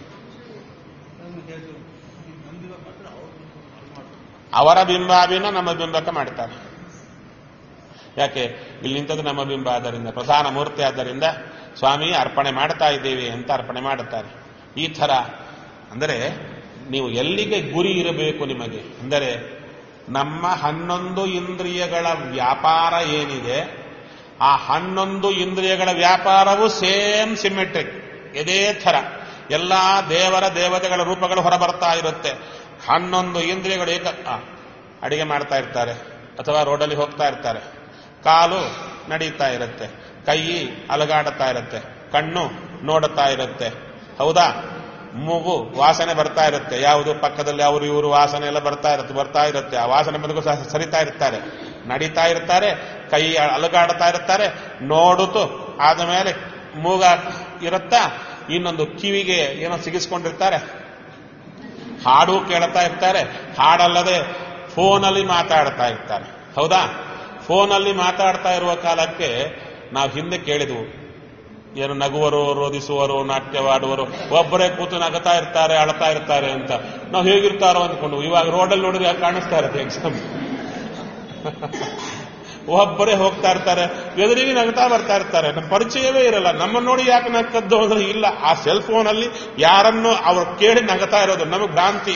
ಅವರ ಬಿಂಬಾಭಿನ ನಮ್ಮ ಬಿಂಬಕ ಮಾಡ್ತಾರೆ ಯಾಕೆ ಇಲ್ಲಿ ನಿಂತದ್ದು ನಮ್ಮ ಬಿಂಬ ಆದ್ದರಿಂದ ಪ್ರಧಾನ ಮೂರ್ತಿ ಆದ್ದರಿಂದ ಸ್ವಾಮಿ ಅರ್ಪಣೆ ಮಾಡ್ತಾ ಇದ್ದೇವೆ ಅಂತ ಅರ್ಪಣೆ ಮಾಡುತ್ತಾರೆ ಈ ಥರ ಅಂದರೆ ನೀವು ಎಲ್ಲಿಗೆ ಗುರಿ ಇರಬೇಕು ನಿಮಗೆ ಅಂದರೆ ನಮ್ಮ ಹನ್ನೊಂದು ಇಂದ್ರಿಯಗಳ ವ್ಯಾಪಾರ ಏನಿದೆ ಆ ಹನ್ನೊಂದು ಇಂದ್ರಿಯಗಳ ವ್ಯಾಪಾರವು ಸೇಮ್ ಸಿಮೆಟ್ರಿಕ್ ಇದೇ ಥರ ಎಲ್ಲ ದೇವರ ದೇವತೆಗಳ ರೂಪಗಳು ಹೊರಬರ್ತಾ ಇರುತ್ತೆ ಹನ್ನೊಂದು ಇಂದ್ರಿಯಗಳು ಏಕ ಆ, ಅಡಿಗೆ ಮಾಡ್ತಾ ಇರ್ತಾರೆ ಅಥವಾ ರೋಡಲ್ಲಿ ಹೋಗ್ತಾ ಇರ್ತಾರೆ ಕಾಲು ನಡೀತಾ ಇರುತ್ತೆ ಕೈ ಅಲಗಾಡುತ್ತಾ ಇರುತ್ತೆ ಕಣ್ಣು ನೋಡುತ್ತಾ ಇರುತ್ತೆ ಹೌದಾ ಮೂಗು ವಾಸನೆ ಬರ್ತಾ ಇರುತ್ತೆ ಯಾವುದು ಪಕ್ಕದಲ್ಲಿ ಅವರು ಇವರು ವಾಸನೆ ಎಲ್ಲ ಬರ್ತಾ ಇರುತ್ತೆ ಬರ್ತಾ ಇರುತ್ತೆ ಆ ವಾಸನೆ ಬಂದಗೂ ಸಹ ಸರಿತಾ ಇರ್ತಾರೆ ನಡೀತಾ ಇರ್ತಾರೆ ಕೈ ಅಲಗಾಡ್ತಾ ಇರ್ತಾರೆ ನೋಡುತ್ತು ಆದ ಮೇಲೆ ಮೂಗ ಇರುತ್ತಾ ಇನ್ನೊಂದು ಕಿವಿಗೆ ಏನೋ ಸಿಗಿಸ್ಕೊಂಡಿರ್ತಾರೆ ಹಾಡು ಕೇಳ್ತಾ ಇರ್ತಾರೆ ಹಾಡಲ್ಲದೆ ಫೋನಲ್ಲಿ ಮಾತಾಡ್ತಾ ಇರ್ತಾರೆ ಹೌದಾ ಫೋನಲ್ಲಿ ಮಾತಾಡ್ತಾ ಇರುವ ಕಾಲಕ್ಕೆ ನಾವು ಹಿಂದೆ ಕೇಳಿದ್ವು ಏನು ನಗುವರು ರೋಧಿಸುವರು ನಾಟ್ಯವಾಡುವರು ಒಬ್ಬರೇ ಕೂತು ನಗತಾ ಇರ್ತಾರೆ ಅಳ್ತಾ ಇರ್ತಾರೆ ಅಂತ ನಾವು ಹೇಗಿರ್ತಾರೋ ಅಂದ್ಕೊಂಡು ಇವಾಗ ರೋಡಲ್ಲಿ ನೋಡಿದ್ರೆ ಯಾಕೆ ಕಾಣಿಸ್ತಾ ಇರುತ್ತೆ ಎಕ್ಸಾಮ್ ಒಬ್ಬರೇ ಹೋಗ್ತಾ ಇರ್ತಾರೆ ಎದುರಿಗೆ ನಗ್ತಾ ಬರ್ತಾ ಇರ್ತಾರೆ ನಮ್ಮ ಪರಿಚಯವೇ ಇರಲ್ಲ ನಮ್ಮನ್ನು ನೋಡಿ ಯಾಕೆ ನಕ್ಕದ್ದು ಅಂದ್ರೆ ಇಲ್ಲ ಆ ಸೆಲ್ ಫೋನಲ್ಲಿ ಯಾರನ್ನು ಅವ್ರು ಕೇಳಿ ನಗತಾ ಇರೋದು ನಮಗೆ ಭ್ರಾಂತಿ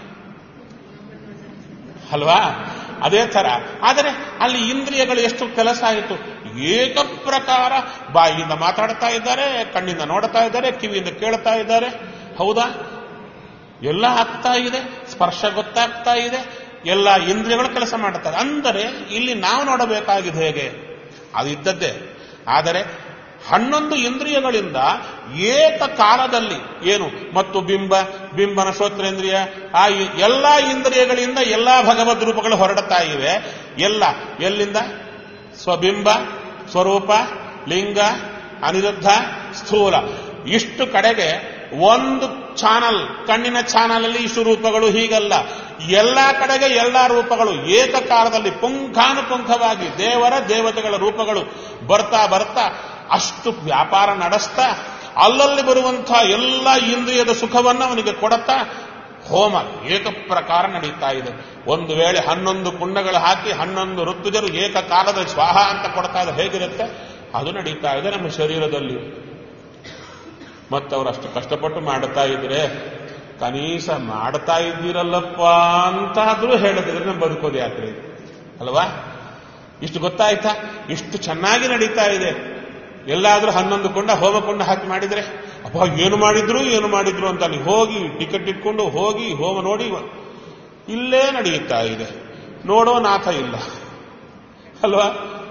ಅಲ್ವಾ ಅದೇ ತರ ಆದರೆ ಅಲ್ಲಿ ಇಂದ್ರಿಯಗಳು ಎಷ್ಟು ಕೆಲಸ ಆಯಿತು ಏಕ ಪ್ರಕಾರ ಬಾಯಿಯಿಂದ ಮಾತಾಡ್ತಾ ಇದ್ದಾರೆ ಕಣ್ಣಿಂದ ನೋಡ್ತಾ ಇದ್ದಾರೆ ಕಿವಿಯಿಂದ ಕೇಳ್ತಾ ಇದ್ದಾರೆ ಹೌದಾ ಎಲ್ಲ ಆಗ್ತಾ ಇದೆ ಸ್ಪರ್ಶ ಗೊತ್ತಾಗ್ತಾ ಇದೆ ಎಲ್ಲ ಇಂದ್ರಿಯಗಳು ಕೆಲಸ ಮಾಡುತ್ತಾರೆ ಅಂದರೆ ಇಲ್ಲಿ ನಾವು ನೋಡಬೇಕಾಗಿದೆ ಹೇಗೆ ಅದು ಇದ್ದದ್ದೇ ಆದರೆ ಹನ್ನೊಂದು ಇಂದ್ರಿಯಗಳಿಂದ ಏಕ ಕಾಲದಲ್ಲಿ ಏನು ಮತ್ತು ಬಿಂಬ ಬಿಂಬನ ಶ್ರೋತ್ರೇಂದ್ರಿಯ ಆ ಇ- ಎಲ್ಲ ಇಂದ್ರಿಯಗಳಿಂದ ಎಲ್ಲ ಭಗವದ್ ರೂಪಗಳು ಹೊರಡುತ್ತಾ ಇವೆ ಎಲ್ಲ ಎಲ್ಲಿಂದ ಸ್ವಬಿಂಬ ಸ್ವರೂಪ ಲಿಂಗ ಅನಿರುದ್ಧ ಸ್ಥೂಲ ಇಷ್ಟು ಕಡೆಗೆ ಒಂದು ಚಾನಲ್ ಕಣ್ಣಿನ ಚಾನಲ್ ಅಲ್ಲಿ ಇಷ್ಟು ರೂಪಗಳು ಹೀಗಲ್ಲ ಎಲ್ಲ ಕಡೆಗೆ ಎಲ್ಲ ರೂಪಗಳು ಏಕಕಾಲದಲ್ಲಿ ಪುಂಖಾನುಪುಂಖವಾಗಿ ದೇವರ ದೇವತೆಗಳ ರೂಪಗಳು ಬರ್ತಾ ಬರ್ತಾ ಅಷ್ಟು ವ್ಯಾಪಾರ ನಡೆಸ್ತಾ ಅಲ್ಲಲ್ಲಿ ಬರುವಂತಹ ಎಲ್ಲ ಇಂದ್ರಿಯದ ಸುಖವನ್ನು ಅವನಿಗೆ ಕೊಡುತ್ತಾ ಹೋಮ ಏಕಪ್ರಕಾರ ನಡೀತಾ ಇದೆ ಒಂದು ವೇಳೆ ಹನ್ನೊಂದು ಕುಂಡಗಳು ಹಾಕಿ ಹನ್ನೊಂದು ಋತುಜರು ಏಕಕಾಲದ ಸ್ವಾಹ ಅಂತ ಕೊಡ್ತಾ ಇದೆ ಹೇಗಿರುತ್ತೆ ಅದು ನಡೀತಾ ಇದೆ ನಮ್ಮ ಶರೀರದಲ್ಲಿ ಮತ್ತವರು ಅಷ್ಟು ಕಷ್ಟಪಟ್ಟು ಮಾಡುತ್ತಾ ಇದ್ರೆ ಕನೀಸ ಮಾಡ್ತಾ ಇದ್ದೀರಲ್ಲಪ್ಪ ಅಂತಾದ್ರೂ ಹೇಳದಿದ್ರೆ ನಮ್ಮ ಬದುಕೋದು ಯಾಕ್ರಿ ಅಲ್ವಾ ಇಷ್ಟು ಗೊತ್ತಾಯ್ತಾ ಇಷ್ಟು ಚೆನ್ನಾಗಿ ನಡೀತಾ ಇದೆ ಎಲ್ಲಾದ್ರೂ ಹನ್ನೊಂದು ಕೊಂಡ ಹೋಮ ಕೊಂಡ ಹಾಕಿ ಮಾಡಿದ್ರೆ ಅಪ್ಪ ಏನು ಮಾಡಿದ್ರು ಏನು ಮಾಡಿದ್ರು ಅಂತ ಅಲ್ಲಿ ಹೋಗಿ ಟಿಕೆಟ್ ಇಟ್ಕೊಂಡು ಹೋಗಿ ಹೋಮ ನೋಡಿ ಇಲ್ಲೇ ನಡೆಯುತ್ತಾ ಇದೆ ನೋಡೋ ನಾಥ ಇಲ್ಲ ಅಲ್ವಾ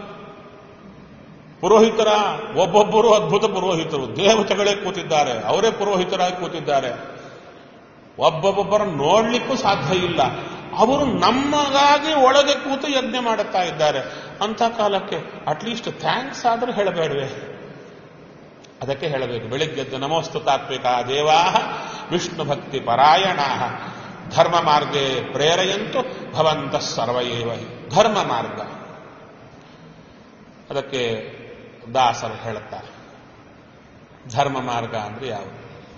ಪುರೋಹಿತರ ಒಬ್ಬೊಬ್ಬರು ಅದ್ಭುತ ಪುರೋಹಿತರು ದೇವತೆಗಳೇ ಕೂತಿದ್ದಾರೆ ಅವರೇ ಪುರೋಹಿತರಾಗಿ ಕೂತಿದ್ದಾರೆ ಒಬ್ಬೊಬ್ಬರ ನೋಡ್ಲಿಕ್ಕೂ ಸಾಧ್ಯ ಇಲ್ಲ ಅವರು ನಮಗಾಗಿ ಒಳಗೆ ಕೂತು ಯಜ್ಞ ಮಾಡುತ್ತಾ ಇದ್ದಾರೆ ಅಂತ ಕಾಲಕ್ಕೆ ಅಟ್ಲೀಸ್ಟ್ ಥ್ಯಾಂಕ್ಸ್ ಆದರೂ ಹೇಳಬೇಡವೆ ಅದಕ್ಕೆ ಹೇಳಬೇಕು ಬೆಳಿಗ್ಗೆದ್ದು ನಮೋಸ್ತು ತಾತ್ವಿಕ ದೇವಾ ವಿಷ್ಣು ಭಕ್ತಿ ಪರಾಯಣ ಧರ್ಮ ಮಾರ್ಗೇ ಪ್ರೇರೆಯಂತು ಭವಂತ ಸರ್ವಯೇವ ಹಿ. ಧರ್ಮ ಮಾರ್ಗ ಅದಕ್ಕೆ ದಾಸರು ಹೇಳುತ್ತಾರೆ ಧರ್ಮ ಮಾರ್ಗ ಅಂದ್ರೆ ಯಾವುದು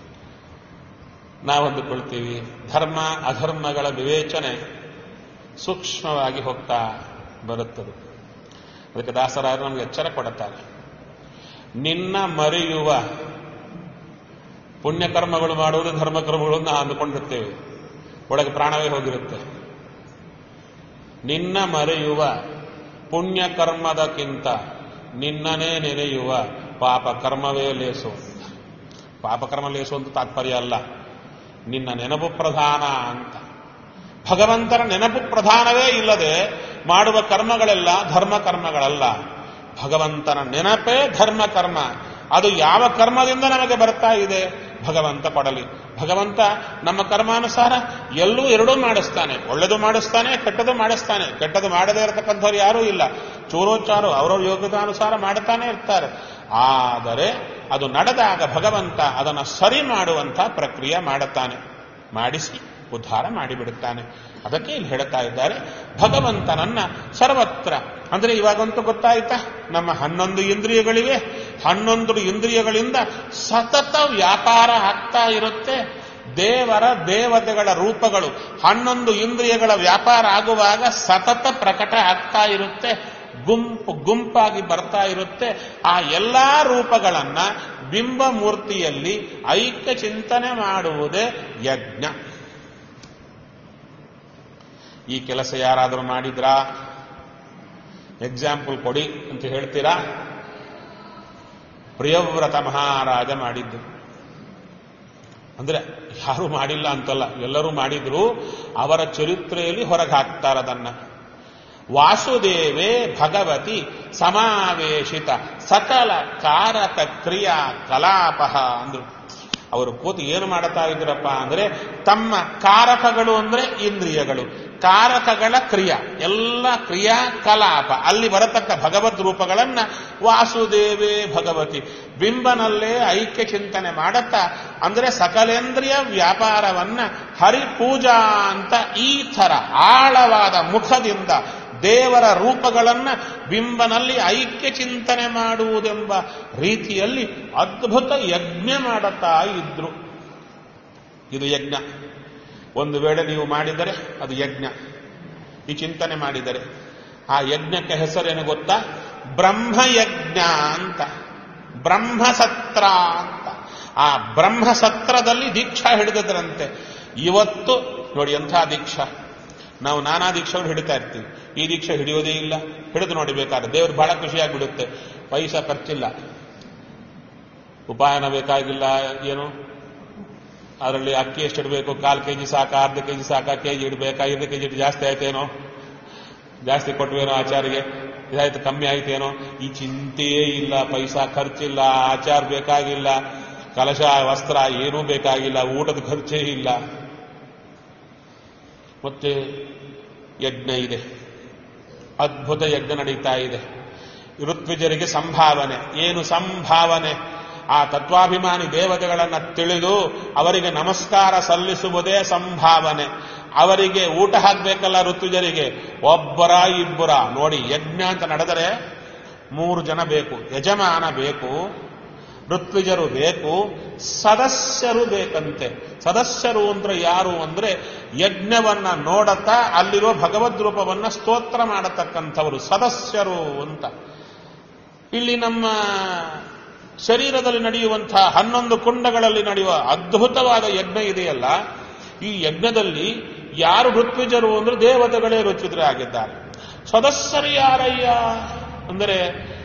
ನಾವು ಅಂದುಕೊಳ್ತೀವಿ ಧರ್ಮ ಅಧರ್ಮಗಳ ವಿವೇಚನೆ ಸೂಕ್ಷ್ಮವಾಗಿ ಹೋಗ್ತಾ ಬರುತ್ತದೆ ಅದಕ್ಕೆ ದಾಸರಾಯರು ನಮಗೆ ಎಚ್ಚರ ಕೊಡುತ್ತಾರೆ ನಿನ್ನ ಮರೆಯುವ ಪುಣ್ಯಕರ್ಮಗಳು ಮಾಡುವುದು ಧರ್ಮಕರ್ಮಗಳು ನಾವು ಅಂದುಕೊಂಡಿರ್ತೇವೆ ಒಳಗೆ ಪ್ರಾಣವೇ ಹೋಗಿರುತ್ತೆ ನಿನ್ನ ಮರೆಯುವ ಪುಣ್ಯಕರ್ಮದಕ್ಕಿಂತ ನಿನ್ನನೇ ನೆನೆಯುವ ಪಾಪ ಕರ್ಮವೇ ಲೇಸು ಪಾಪಕರ್ಮ ಲೇಸು ಅಂತ ತಾತ್ಪರ್ಯ ಅಲ್ಲ ನಿನ್ನ ನೆನಪು ಪ್ರಧಾನ ಅಂತ ಭಗವಂತನ ನೆನಪು ಪ್ರಧಾನವೇ ಇಲ್ಲದೆ ಮಾಡುವ ಕರ್ಮಗಳೆಲ್ಲ ಧರ್ಮ ಕರ್ಮಗಳಲ್ಲ ಭಗವಂತನ ನೆನಪೇ ಧರ್ಮ ಕರ್ಮ ಅದು ಯಾವ ಕರ್ಮದಿಂದ ನಮಗೆ ಬರ್ತಾ ಇದೆ ಭಗವಂತ ಕೊಡಲಿ ಭಗವಂತ ನಮ್ಮ ಕರ್ಮಾನುಸಾರ ಎಲ್ಲೂ ಎರಡೂ ಮಾಡಿಸ್ತಾನೆ ಒಳ್ಳೆದು ಮಾಡಿಸ್ತಾನೆ ಕೆಟ್ಟದು ಮಾಡಿಸ್ತಾನೆ ಕೆಟ್ಟದು ಮಾಡದೇ ಇರತಕ್ಕಂಥವ್ರು ಯಾರೂ ಇಲ್ಲ ಚೂರೋಚಾರು ಅವರವ್ರ ಯೋಗ್ಯತಾನುಸಾರ ಮಾಡ್ತಾನೆ ಇರ್ತಾರೆ ಆದರೆ ಅದು ನಡೆದಾಗ ಭಗವಂತ ಅದನ್ನು ಸರಿ ಮಾಡುವಂಥ ಪ್ರಕ್ರಿಯೆ ಮಾಡುತ್ತಾನೆ ಮಾಡಿಸಿ ಉದ್ಧಾರ ಮಾಡಿಬಿಡುತ್ತಾನೆ ಅದಕ್ಕೆ ಇಲ್ಲಿ ಹೇಳ್ತಾ ಇದ್ದಾರೆ ಭಗವಂತನನ್ನ ಸರ್ವತ್ರ ಅಂದ್ರೆ ಇವಾಗಂತೂ ಗೊತ್ತಾಯ್ತಾ ನಮ್ಮ ಹನ್ನೊಂದು ಇಂದ್ರಿಯಗಳಿವೆ ಹನ್ನೊಂದು ಇಂದ್ರಿಯಗಳಿಂದ ಸತತ ವ್ಯಾಪಾರ ಆಗ್ತಾ ಇರುತ್ತೆ ದೇವರ ದೇವತೆಗಳ ರೂಪಗಳು ಹನ್ನೊಂದು ಇಂದ್ರಿಯಗಳ ವ್ಯಾಪಾರ ಆಗುವಾಗ ಸತತ ಪ್ರಕಟ ಆಗ್ತಾ ಇರುತ್ತೆ ಗುಂಪು ಗುಂಪಾಗಿ ಬರ್ತಾ ಇರುತ್ತೆ ಆ ಎಲ್ಲಾ ರೂಪಗಳನ್ನ ಬಿಂಬ ಮೂರ್ತಿಯಲ್ಲಿ ಐಕ್ಯ ಚಿಂತನೆ ಮಾಡುವುದೇ ಯಜ್ಞ ಈ ಕೆಲಸ ಯಾರಾದರೂ ಮಾಡಿದ್ರಾ ಎಕ್ಸಾಂಪಲ್ ಕೊಡಿ ಅಂತ ಹೇಳ್ತೀರಾ ಪ್ರಿಯವ್ರತ ಮಹಾರಾಜ ಮಾಡಿದ್ದು ಅಂದ್ರೆ ಯಾರು ಮಾಡಿಲ್ಲ ಅಂತಲ್ಲ ಎಲ್ಲರೂ ಮಾಡಿದ್ರು ಅವರ ಚರಿತ್ರೆಯಲ್ಲಿ ಹೊರಗೆ ಹಾಕ್ತಾರದನ್ನ ವಾಸುದೇವೇ ಭಗವತಿ ಸಮಾವೇಶಿತ ಸಕಲ ಕಾರಕ ಕ್ರಿಯಾ ಕಲಾಪಹ ಅಂದ್ರು ಅವರು ಕೂತು ಏನು ಮಾಡ್ತಾ ಇದ್ರಪ್ಪ ಅಂದ್ರೆ ತಮ್ಮ ಕಾರಕಗಳು ಅಂದ್ರೆ ಇಂದ್ರಿಯಗಳು ಕಾರಕಗಳ ಕ್ರಿಯಾ ಎಲ್ಲ ಕ್ರಿಯಾ ಕಲಾಪ ಅಲ್ಲಿ ಬರತಕ್ಕ ಭಗವದ್ ರೂಪಗಳನ್ನ ವಾಸುದೇವೇ ಭಗವತಿ ಬಿಂಬನಲ್ಲೇ ಐಕ್ಯ ಚಿಂತನೆ ಮಾಡುತ್ತಾ ಅಂದ್ರೆ ಸಕಲೇಂದ್ರಿಯ ವ್ಯಾಪಾರವನ್ನ ಹರಿಪೂಜಾ ಅಂತ ಈ ಥರ ಆಳವಾದ ಮುಖದಿಂದ ದೇವರ ರೂಪಗಳನ್ನ ಬಿಂಬನಲ್ಲಿ ಐಕ್ಯ ಚಿಂತನೆ ಮಾಡುವುದೆಂಬ ರೀತಿಯಲ್ಲಿ ಅದ್ಭುತ ಯಜ್ಞ ಮಾಡುತ್ತಾ ಇದ್ರು ಇದು ಯಜ್ಞ ಒಂದು ವೇಳೆ ನೀವು ಮಾಡಿದರೆ ಅದು ಯಜ್ಞ ಈ ಚಿಂತನೆ ಮಾಡಿದರೆ ಆ ಯಜ್ಞಕ್ಕೆ ಹೆಸರೇನು ಗೊತ್ತಾ ಬ್ರಹ್ಮಯಜ್ಞ ಅಂತ ಬ್ರಹ್ಮಸತ್ರ ಅಂತ ಆ ಬ್ರಹ್ಮಸತ್ರದಲ್ಲಿ ದೀಕ್ಷಾ ಹಿಡಿದದ್ರಂತೆ ಇವತ್ತು ನೋಡಿ ಎಂಥ ದೀಕ್ಷಾ ನಾವು ನಾನಾ ದೀಕ್ಷೆಗಳು ಹಿಡಿತಾ ಇರ್ತೀವಿ ಈ ದೀಕ್ಷೆ ಹಿಡಿಯೋದೇ ಇಲ್ಲ ಹಿಡಿದು ನೋಡಿ ಬೇಕಾದ್ರೆ ದೇವ್ರು ಬಹಳ ಖುಷಿಯಾಗ್ಬಿಡುತ್ತೆ ಪೈಸಾ ಖರ್ಚಿಲ್ಲ ಉಪಾಯನ ಬೇಕಾಗಿಲ್ಲ ಏನು ಅದರಲ್ಲಿ ಅಕ್ಕಿ ಎಷ್ಟು ಇಡಬೇಕು ಕಾಲು ಕೆ ಜಿ ಸಾಕ ಅರ್ಧ ಕೆ ಜಿ ಸಾಕ ಕೆ ಜಿ ಇಡಬೇಕಾ ಐದು ಕೆ ಜಿ ಇಟ್ಟು ಜಾಸ್ತಿ ಆಯ್ತೇನೋ ಜಾಸ್ತಿ ಕೊಟ್ವೇನೋ ಆಚಾರಿಗೆ ಇದಾಯ್ತು ಕಮ್ಮಿ ಆಯ್ತೇನೋ ಈ ಚಿಂತೆಯೇ ಇಲ್ಲ ಪೈಸಾ ಖರ್ಚಿಲ್ಲ ಆಚಾರ ಬೇಕಾಗಿಲ್ಲ ಕಲಶ ವಸ್ತ್ರ ಏನೂ ಬೇಕಾಗಿಲ್ಲ ಊಟದ ಖರ್ಚೇ ಇಲ್ಲ ಮತ್ತೆ ಯಜ್ಞ ಇದೆ ಅದ್ಭುತ ಯಜ್ಞ ನಡೀತಾ ಇದೆ ಋತ್ವಿಜರಿಗೆ ಸಂಭಾವನೆ ಏನು ಸಂಭಾವನೆ ಆ ತತ್ವಾಭಿಮಾನಿ ದೇವತೆಗಳನ್ನ ತಿಳಿದು ಅವರಿಗೆ ನಮಸ್ಕಾರ ಸಲ್ಲಿಸುವುದೇ ಸಂಭಾವನೆ ಅವರಿಗೆ ಊಟ ಹಾಕ್ಬೇಕಲ್ಲ ಋತುಜರಿಗೆ ಒಬ್ಬರ ಇಬ್ಬರ ನೋಡಿ ಯಜ್ಞ ಅಂತ ನಡೆದರೆ ಮೂರು ಜನ ಬೇಕು ಯಜಮಾನ ಬೇಕು ಋತ್ವಿಜರು ಬೇಕು ಸದಸ್ಯರು ಬೇಕಂತೆ ಸದಸ್ಯರು ಅಂದ್ರೆ ಯಾರು ಅಂದ್ರೆ ಯಜ್ಞವನ್ನ ನೋಡತಾ ಅಲ್ಲಿರೋ ಭಗವದ್ ರೂಪವನ್ನ ಸ್ತೋತ್ರ ಮಾಡತಕ್ಕಂಥವರು ಸದಸ್ಯರು ಅಂತ ಇಲ್ಲಿ ನಮ್ಮ ಶರೀರದಲ್ಲಿ ನಡೆಯುವಂತಹ ಹನ್ನೊಂದು ಕುಂಡಗಳಲ್ಲಿ ನಡೆಯುವ ಅದ್ಭುತವಾದ ಯಜ್ಞ ಇದೆಯಲ್ಲ ಈ ಯಜ್ಞದಲ್ಲಿ ಯಾರು ಋತ್ವಿಜರು ಅಂದ್ರೆ ದೇವತೆಗಳೇ ಋತ್ವಿಜರೇ ಆಗಿದ್ದಾರೆ ಸದಸ್ಯರು ಯಾರಯ್ಯ ಅಂದರೆ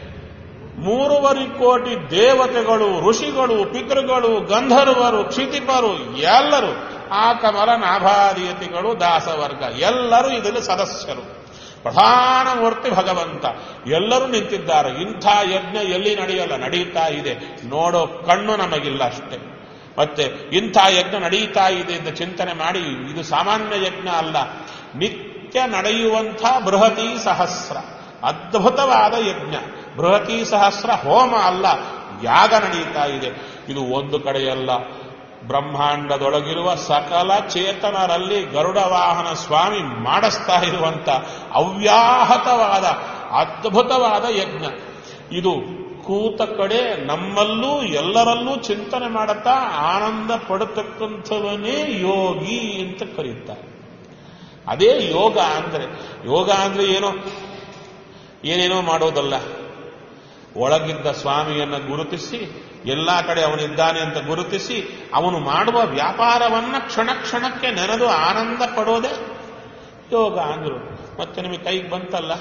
ಮೂರುವರೆ ಕೋಟಿ ದೇವತೆಗಳು ಋಷಿಗಳು ಪಿತೃಗಳು ಗಂಧರ್ವರು ಕ್ಷಿತಿಪರು ಎಲ್ಲರೂ ಆ ಕಮಲ ನಾಭಾದಿಯತಿಗಳು ದಾಸವರ್ಗ ಎಲ್ಲರೂ ಇದರಲ್ಲಿ ಸದಸ್ಯರು ಪ್ರಧಾನ ಮೂರ್ತಿ ಭಗವಂತ ಎಲ್ಲರೂ ನಿಂತಿದ್ದಾರೆ ಇಂಥ ಯಜ್ಞ ಎಲ್ಲಿ ನಡೆಯಲ್ಲ ನಡೆಯುತ್ತಾ ಇದೆ ನೋಡೋ ಕಣ್ಣು ನಮಗಿಲ್ಲ ಅಷ್ಟೇ ಮತ್ತೆ ಇಂಥ ಯಜ್ಞ ನಡೆಯುತ್ತಾ ಇದೆ ಅಂತ ಚಿಂತನೆ ಮಾಡಿ ಇದು ಸಾಮಾನ್ಯ ಯಜ್ಞ ಅಲ್ಲ ನಿತ್ಯ ನಡೆಯುವಂಥ ಬೃಹತಿ ಸಹಸ್ರ ಅದ್ಭುತವಾದ ಯಜ್ಞ ಬೃಹತಿ ಸಹಸ್ರ ಹೋಮ ಅಲ್ಲ ಯಾಗ ನಡೆಯುತ್ತಾ ಇದೆ ಇದು ಒಂದು ಕಡೆಯಲ್ಲ ಬ್ರಹ್ಮಾಂಡದೊಳಗಿರುವ ಸಕಲ ಚೇತನರಲ್ಲಿ ಗರುಡ ವಾಹನ ಸ್ವಾಮಿ ಮಾಡಿಸ್ತಾ ಇರುವಂತ ಅವ್ಯಾಹತವಾದ ಅದ್ಭುತವಾದ ಯಜ್ಞ ಇದು ಕೂತ ಕಡೆ ನಮ್ಮಲ್ಲೂ ಎಲ್ಲರಲ್ಲೂ ಚಿಂತನೆ ಮಾಡುತ್ತಾ ಆನಂದ ಪಡತಕ್ಕಂಥವನೇ ಯೋಗಿ ಅಂತ ಕರೀತಾರೆ ಅದೇ ಯೋಗ ಅಂದ್ರೆ ಯೋಗ ಅಂದ್ರೆ ಏನೋ ಏನೇನೋ ಮಾಡೋದಲ್ಲ ಒಳಗಿದ್ದ ಸ್ವಾಮಿಯನ್ನ ಗುರುತಿಸಿ ಎಲ್ಲಾ ಕಡೆ ಅವನಿದ್ದಾನೆ ಅಂತ ಗುರುತಿಸಿ ಅವನು ಮಾಡುವ ವ್ಯಾಪಾರವನ್ನ ಕ್ಷಣ ಕ್ಷಣಕ್ಕೆ ನೆನೆದು ಆನಂದ ಪಡೋದೇ ಯೋಗ ಅಂದ್ರು ಮತ್ತೆ ನಿಮಗೆ ಕೈಗೆ ಬಂತಲ್ಲ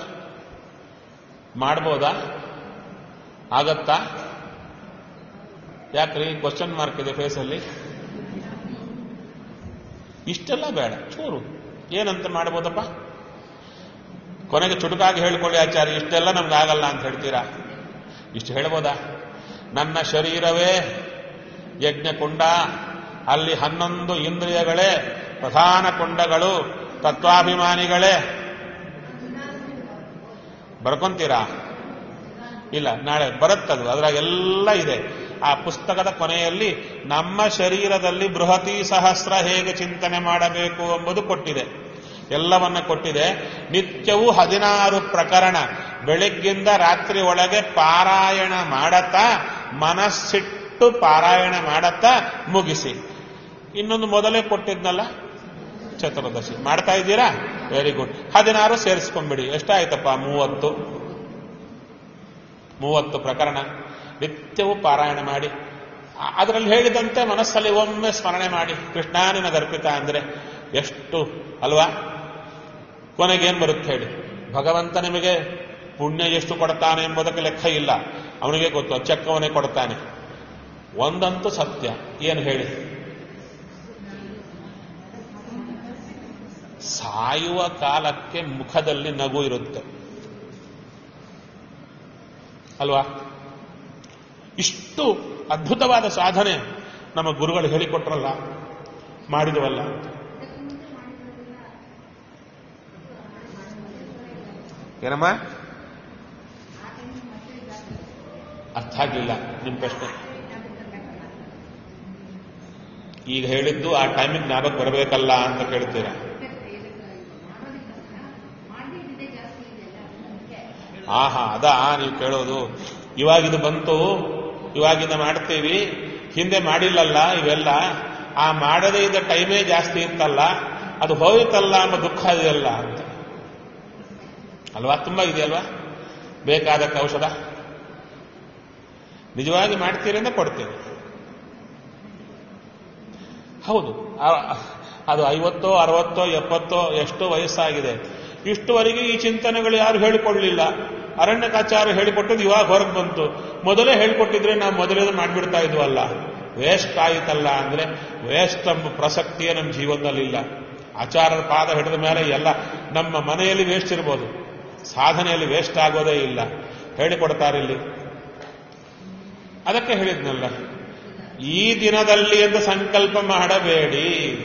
ಮಾಡ್ಬೋದಾ ಆಗತ್ತಾ ಯಾಕ್ರಿ ಕ್ವಶನ್ ಮಾರ್ಕ್ ಇದೆ ಫೇಸಲ್ಲಿ ಇಷ್ಟೆಲ್ಲ ಬೇಡ ಚೂರು ಏನಂತ ಮಾಡ್ಬೋದಪ್ಪ ಕೊನೆಗೆ ಚುಟುಕಾಗಿ ಹೇಳ್ಕೊಳ್ಳಿ ಆಚಾರ್ಯ ಇಷ್ಟೆಲ್ಲ ನಮ್ಗೆ ಆಗಲ್ಲ ಅಂತ ಹೇಳ್ತೀರಾ ಇಷ್ಟು ಹೇಳ್ಬೋದಾ ನನ್ನ ಶರೀರವೇ ಯಜ್ಞಕುಂಡ ಅಲ್ಲಿ ಹನ್ನೊಂದು ಇಂದ್ರಿಯಗಳೇ ಪ್ರಧಾನ ಕುಂಡಗಳು ತತ್ವಾಭಿಮಾನಿಗಳೇ ಬರ್ಕೊಂತೀರಾ ಇಲ್ಲ ನಾಳೆ ಬರುತ್ತದು ಅದ್ರಾಗೆಲ್ಲ ಇದೆ ಆ ಪುಸ್ತಕದ ಕೊನೆಯಲ್ಲಿ ನಮ್ಮ ಶರೀರದಲ್ಲಿ ಬೃಹತಿ ಸಹಸ್ರ ಹೇಗೆ ಚಿಂತನೆ ಮಾಡಬೇಕು ಎಂಬುದು ಕೊಟ್ಟಿದೆ ಎಲ್ಲವನ್ನ ಕೊಟ್ಟಿದೆ ನಿತ್ಯವೂ ಹದಿನಾರು ಪ್ರಕರಣ ಬೆಳಗ್ಗಿಂದ ರಾತ್ರಿ ಒಳಗೆ ಪಾರಾಯಣ ಮಾಡತ್ತಾ ಮನಸ್ಸಿಟ್ಟು ಪಾರಾಯಣ ಮಾಡತ್ತಾ ಮುಗಿಸಿ ಇನ್ನೊಂದು ಮೊದಲೇ ಕೊಟ್ಟಿದ್ನಲ್ಲ ಚತುರ್ದಶಿ ಮಾಡ್ತಾ ಇದ್ದೀರಾ ವೆರಿ ಗುಡ್ ಹದಿನಾರು ಸೇರಿಸ್ಕೊಂಡ್ಬಿಡಿ ಎಷ್ಟಾಯ್ತಪ್ಪ ಮೂವತ್ತು ಮೂವತ್ತು ಪ್ರಕರಣ ನಿತ್ಯವೂ ಪಾರಾಯಣ ಮಾಡಿ ಆ- ಅದರಲ್ಲಿ ಹೇಳಿದಂತೆ ಮನಸ್ಸಲ್ಲಿ ಒಮ್ಮೆ ಸ್ಮರಣೆ ಮಾಡಿ ಕೃಷ್ಣಾನಿನ ಗರ್ಪಿತ ಅಂದ್ರೆ ಎಷ್ಟು ಅಲ್ವಾ ಕೊನೆಗೇನ್ ಬರುತ್ತೆ ಹೇಳಿ ಭಗವಂತ ನಿಮಗೆ ಪುಣ್ಯ ಎಷ್ಟು ಕೊಡ್ತಾನೆ ಎಂಬುದಕ್ಕೆ ಲೆಕ್ಕ ಇಲ್ಲ ಅವನಿಗೆ ಗೊತ್ತು ಚೆಕ್ಕವನೇ ಕೊಡ್ತಾನೆ ಒಂದಂತೂ ಸತ್ಯ ಏನು ಹೇಳಿ ಸಾಯುವ ಕಾಲಕ್ಕೆ ಮುಖದಲ್ಲಿ ನಗು ಇರುತ್ತೆ ಅಲ್ವಾ ಇಷ್ಟು ಅದ್ಭುತವಾದ ಸಾಧನೆ ನಮ್ಮ ಗುರುಗಳು ಹೇಳಿಕೊಟ್ರಲ್ಲ ಮಾಡಿದವಲ್ಲ ಏನಮ್ಮ ಅರ್ಥ ಆಗ್ಲಿಲ್ಲ ನಿಮ್ ಪ್ರಶ್ನೆ ಈಗ ಹೇಳಿದ್ದು ಆ ಟೈಮಿಗೆ ಜ್ಞಾಪಕ ಬರಬೇಕಲ್ಲ ಅಂತ ಕೇಳ್ತೀರಾ ಆಹಾ ಅದಾ ನೀವು ಕೇಳೋದು ಇವಾಗಿದು ಬಂತು ಇವಾಗಿಂದ ಮಾಡ್ತೀವಿ ಹಿಂದೆ ಮಾಡಿಲ್ಲಲ್ಲ ಇವೆಲ್ಲ ಆ ಮಾಡದೇ ಇದ್ದ ಟೈಮೇ ಜಾಸ್ತಿ ಇತ್ತಲ್ಲ ಅದು ಹೋಯ್ತಲ್ಲ ಎಂಬ ದುಃಖ ಇದೆಯಲ್ಲ ಅಂತ ಅಲ್ವಾ ತುಂಬಾ ಇದೆಯಲ್ವಾ ಬೇಕಾದಕ್ಕೆ ಔಷಧ ನಿಜವಾಗಿ ಮಾಡ್ತೀರಿ ಅಂತ ಕೊಡ್ತೀವಿ ಹೌದು ಆ- ಅದು ಐವತ್ತೋ ಅರವತ್ತೋ ಎಪ್ಪತ್ತೋ ಎಷ್ಟೋ ವಯಸ್ಸಾಗಿದೆ ಇಷ್ಟುವರೆಗೆ ಈ ಚಿಂತನೆಗಳು ಯಾರು ಹೇಳಿಕೊಡ್ಲಿಲ್ಲ ಅರಣ್ಯಕಾಚಾರ ಹೇಳಿಕೊಟ್ಟದ್ದು ಇವಾಗ ಹೊರಗೆ ಬಂತು ಮೊದಲೇ ಹೇಳಿಕೊಟ್ಟಿದ್ರೆ ನಾವು ಮೊದಲೇ ಮಾಡಿಬಿಡ್ತಾ ಇದ್ವಲ್ಲ ವೇಸ್ಟ್ ಆಯಿತಲ್ಲ ಅಂದ್ರೆ ವೇಸ್ಟ್ ಎಂಬ ಪ್ರಸಕ್ತಿಯೇ ನಮ್ಮ ಜೀವನದಲ್ಲಿ ಇಲ್ಲ ಆಚಾರ್ಯರ ಪಾದ ಹಿಡಿದ ಮೇಲೆ ಎಲ್ಲ ನಮ್ಮ ಮನೆಯಲ್ಲಿ ವೇಸ್ಟ್ ಇರ್ಬೋದು ಸಾಧನೆಯಲ್ಲಿ ವೇಸ್ಟ್ ಆಗೋದೇ ಇಲ್ಲ ಹೇಳಿಕೊಡ್ತಾರೆ ಇಲ್ಲಿ ಅದಕ್ಕೆ ಹೇಳಿದ್ನಲ್ಲ ಈ ದಿನದಲ್ಲಿ ಎಂದು ಸಂಕಲ್ಪ ಮಾಡಬೇಡಿ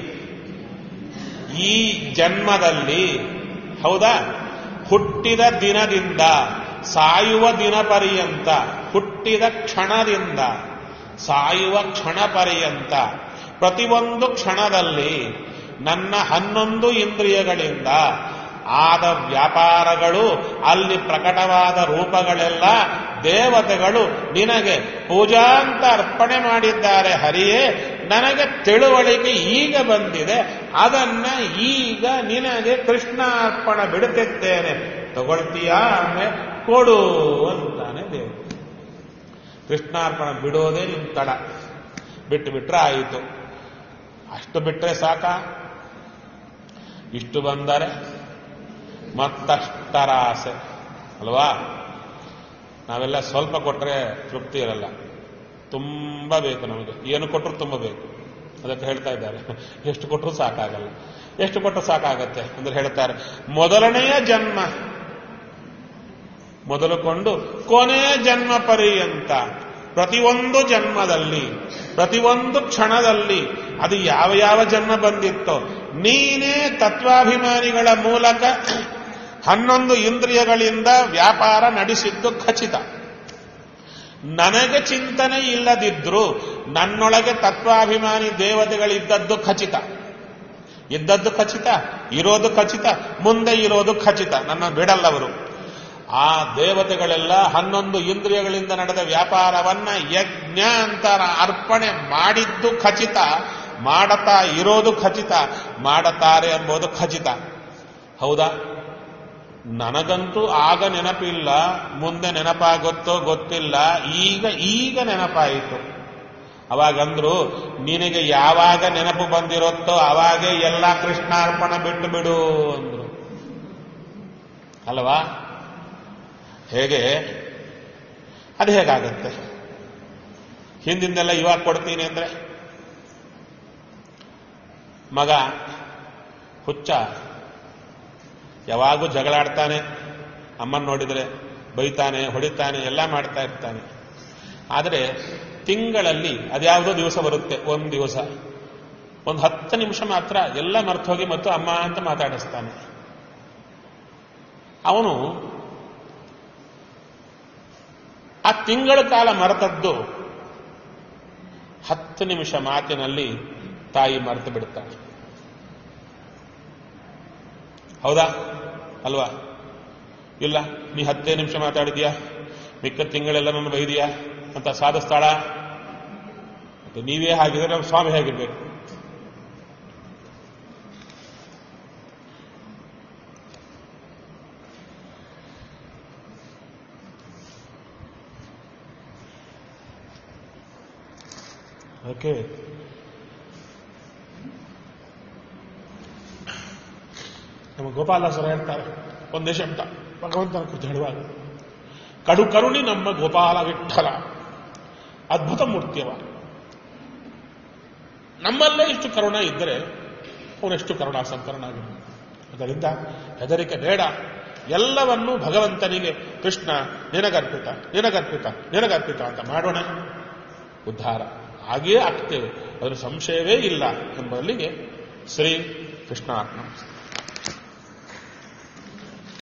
ಈ ಜನ್ಮದಲ್ಲಿ ಹೌದಾ ಹುಟ್ಟಿದ ದಿನದಿಂದ ಸಾಯುವ ದಿನ ಪರ್ಯಂತ ಹುಟ್ಟಿದ ಕ್ಷಣದಿಂದ ಸಾಯುವ ಕ್ಷಣ ಪರ್ಯಂತ ಪ್ರತಿಯೊಂದು ಕ್ಷಣದಲ್ಲಿ ನನ್ನ ಹನ್ನೊಂದು ಇಂದ್ರಿಯಗಳಿಂದ ಆದ ವ್ಯಾಪಾರಗಳು ಅಲ್ಲಿ ಪ್ರಕಟವಾದ ರೂಪಗಳೆಲ್ಲ ದೇವತೆಗಳು ನಿನಗೆ ಪೂಜಾ ಅಂತ ಅರ್ಪಣೆ ಮಾಡಿದ್ದಾರೆ ಹರಿಯೇ ನನಗೆ ತಿಳುವಳಿಕೆ ಈಗ ಬಂದಿದೆ ಅದನ್ನ ಈಗ ನಿನಗೆ ಕೃಷ್ಣಾರ್ಪಣ ಬಿಡುತ್ತಿದ್ದೇನೆ ತಗೊಳ್ತೀಯಾ ಅಂದ್ರೆ ಕೊಡು ಅಂತಾನೆ ದೇವರು ಕೃಷ್ಣಾರ್ಪಣ ಬಿಡೋದೇ ನಿಮ್ ತಡ ಬಿಟ್ಟು ಬಿಟ್ರೆ ಆಯಿತು ಅಷ್ಟು ಬಿಟ್ರೆ ಸಾಕ ಇಷ್ಟು ಬಂದರೆ ಮತ್ತಷ್ಟರ ಆಸೆ ಅಲ್ವಾ ನಾವೆಲ್ಲ ಸ್ವಲ್ಪ ಕೊಟ್ಟರೆ ತೃಪ್ತಿ ಇರಲ್ಲ ತುಂಬ ಬೇಕು ನಮಗೆ ಏನು ಕೊಟ್ಟರು ತುಂಬ ಬೇಕು ಅದಕ್ಕೆ ಹೇಳ್ತಾ ಇದ್ದಾರೆ ಎಷ್ಟು ಕೊಟ್ಟರು ಸಾಕಾಗಲ್ಲ ಎಷ್ಟು ಕೊಟ್ಟರು ಸಾಕಾಗತ್ತೆ ಅಂದ್ರೆ ಹೇಳ್ತಾರೆ ಮೊದಲನೆಯ ಜನ್ಮ ಮೊದಲುಕೊಂಡು ಕೊನೆಯ ಜನ್ಮ ಪರ್ಯಂತ ಪ್ರತಿಯೊಂದು ಜನ್ಮದಲ್ಲಿ ಪ್ರತಿಯೊಂದು ಕ್ಷಣದಲ್ಲಿ ಅದು ಯಾವ ಯಾವ ಜನ್ಮ ಬಂದಿತ್ತೋ ನೀನೇ ತತ್ವಾಭಿಮಾನಿಗಳ ಮೂಲಕ ಹನ್ನೊಂದು ಇಂದ್ರಿಯಗಳಿಂದ ವ್ಯಾಪಾರ ನಡೆಸಿದ್ದು ಖಚಿತ ನನಗೆ ಚಿಂತನೆ ಇಲ್ಲದಿದ್ರೂ ನನ್ನೊಳಗೆ ತತ್ವಾಭಿಮಾನಿ ದೇವತೆಗಳಿದ್ದದ್ದು ಖಚಿತ ಇದ್ದದ್ದು ಖಚಿತ ಇರೋದು ಖಚಿತ ಮುಂದೆ ಇರೋದು ಖಚಿತ ನನ್ನ ಬಿಡಲ್ಲವರು ಆ ದೇವತೆಗಳೆಲ್ಲ ಹನ್ನೊಂದು ಇಂದ್ರಿಯಗಳಿಂದ ನಡೆದ ವ್ಯಾಪಾರವನ್ನ ಯಜ್ಞ ಅಂತ ಅರ್ಪಣೆ ಮಾಡಿದ್ದು ಖಚಿತ ಮಾಡತಾ ಇರೋದು ಖಚಿತ ಮಾಡತಾರೆ ಎಂಬುದು ಖಚಿತ ಹೌದಾ ನನಗಂತೂ ಆಗ ನೆನಪಿಲ್ಲ ಮುಂದೆ ನೆನಪಾಗುತ್ತೋ ಗೊತ್ತಿಲ್ಲ ಈಗ ಈಗ ನೆನಪಾಯಿತು ಅವಾಗಂದ್ರು ನಿನಗೆ ಯಾವಾಗ ನೆನಪು ಬಂದಿರುತ್ತೋ ಅವಾಗೇ ಎಲ್ಲ ಕೃಷ್ಣಾರ್ಪಣ ಬಿಟ್ಟು ಬಿಡು ಅಂದ್ರು ಅಲ್ವಾ ಹೇಗೆ ಅದು ಹೇಗಾಗತ್ತೆ ಹಿಂದಿಂದೆಲ್ಲ ಇವಾಗ ಕೊಡ್ತೀನಿ ಅಂದ್ರೆ ಮಗ ಹುಚ್ಚ ಯಾವಾಗೂ ಜಗಳಾಡ್ತಾನೆ ಅಮ್ಮನ್ ನೋಡಿದ್ರೆ ಬೈತಾನೆ ಹೊಡಿತಾನೆ ಎಲ್ಲ ಮಾಡ್ತಾ ಇರ್ತಾನೆ ಆದರೆ ತಿಂಗಳಲ್ಲಿ ಅದ್ಯಾವುದೋ ದಿವಸ ಬರುತ್ತೆ ಒಂದು ದಿವಸ ಒಂದು ಹತ್ತು ನಿಮಿಷ ಮಾತ್ರ ಎಲ್ಲ ಮರ್ತೋಗಿ ಮತ್ತು ಅಮ್ಮ ಅಂತ ಮಾತಾಡಿಸ್ತಾನೆ ಅವನು ಆ ತಿಂಗಳ ಕಾಲ ಮರೆತದ್ದು ಹತ್ತು ನಿಮಿಷ ಮಾತಿನಲ್ಲಿ ತಾಯಿ ಮರೆತು ಬಿಡುತ್ತಾಳೆ ಹೌದಾ ಅಲ್ವಾ ಇಲ್ಲ ನೀ ಹತ್ತೇ ನಿಮಿಷ ಮಾತಾಡಿದ್ಯಾ ಮಿಕ್ಕ ತಿಂಗಳೆಲ್ಲ ನನ್ನ ಬೈದಿಯಾ ಅಂತ ಸಾಧಿಸ್ತಾಳ ಮತ್ತೆ ನೀವೇ ಹಾಗಿದ್ರೆ ನಮ್ಮ ಸ್ವಾಮಿ ಹೇಗಿರ್ಬೇಕು ಓಕೆ ನಮ್ಮ ಗೋಪಾಲದಾಸರು ಹೇಳ್ತಾರೆ ಒಂದೇ ಶಬ್ದ ಭಗವಂತನ ಕುರಿತು ಹೇಳುವಾಗ ಕಡು ಕರುಣಿ ನಮ್ಮ ಗೋಪಾಲ ವಿಠಲ ಅದ್ಭುತ ಮೂರ್ತಿಯವ ನಮ್ಮಲ್ಲೇ ಇಷ್ಟು ಕರುಣ ಇದ್ದರೆ ಅವನೆಷ್ಟು ಕರುಣಾ ಸಂಕರನಾಗಿ ಅದರಿಂದ ಹೆದರಿಕೆ ಬೇಡ ಎಲ್ಲವನ್ನೂ ಭಗವಂತನಿಗೆ ಕೃಷ್ಣ ನಿನಗರ್ಪಿತ ನಿನಗರ್ಪಿತ ನಿನಗರ್ಪಿತ ಅಂತ ಮಾಡೋಣ ಉದ್ಧಾರ ಹಾಗೆಯೇ ಆಗ್ತೇವೆ ಅದರ ಸಂಶಯವೇ ಇಲ್ಲ ಎಂಬಲ್ಲಿಗೆ ಶ್ರೀ ಕೃಷ್ಣಾರ್ಪಣ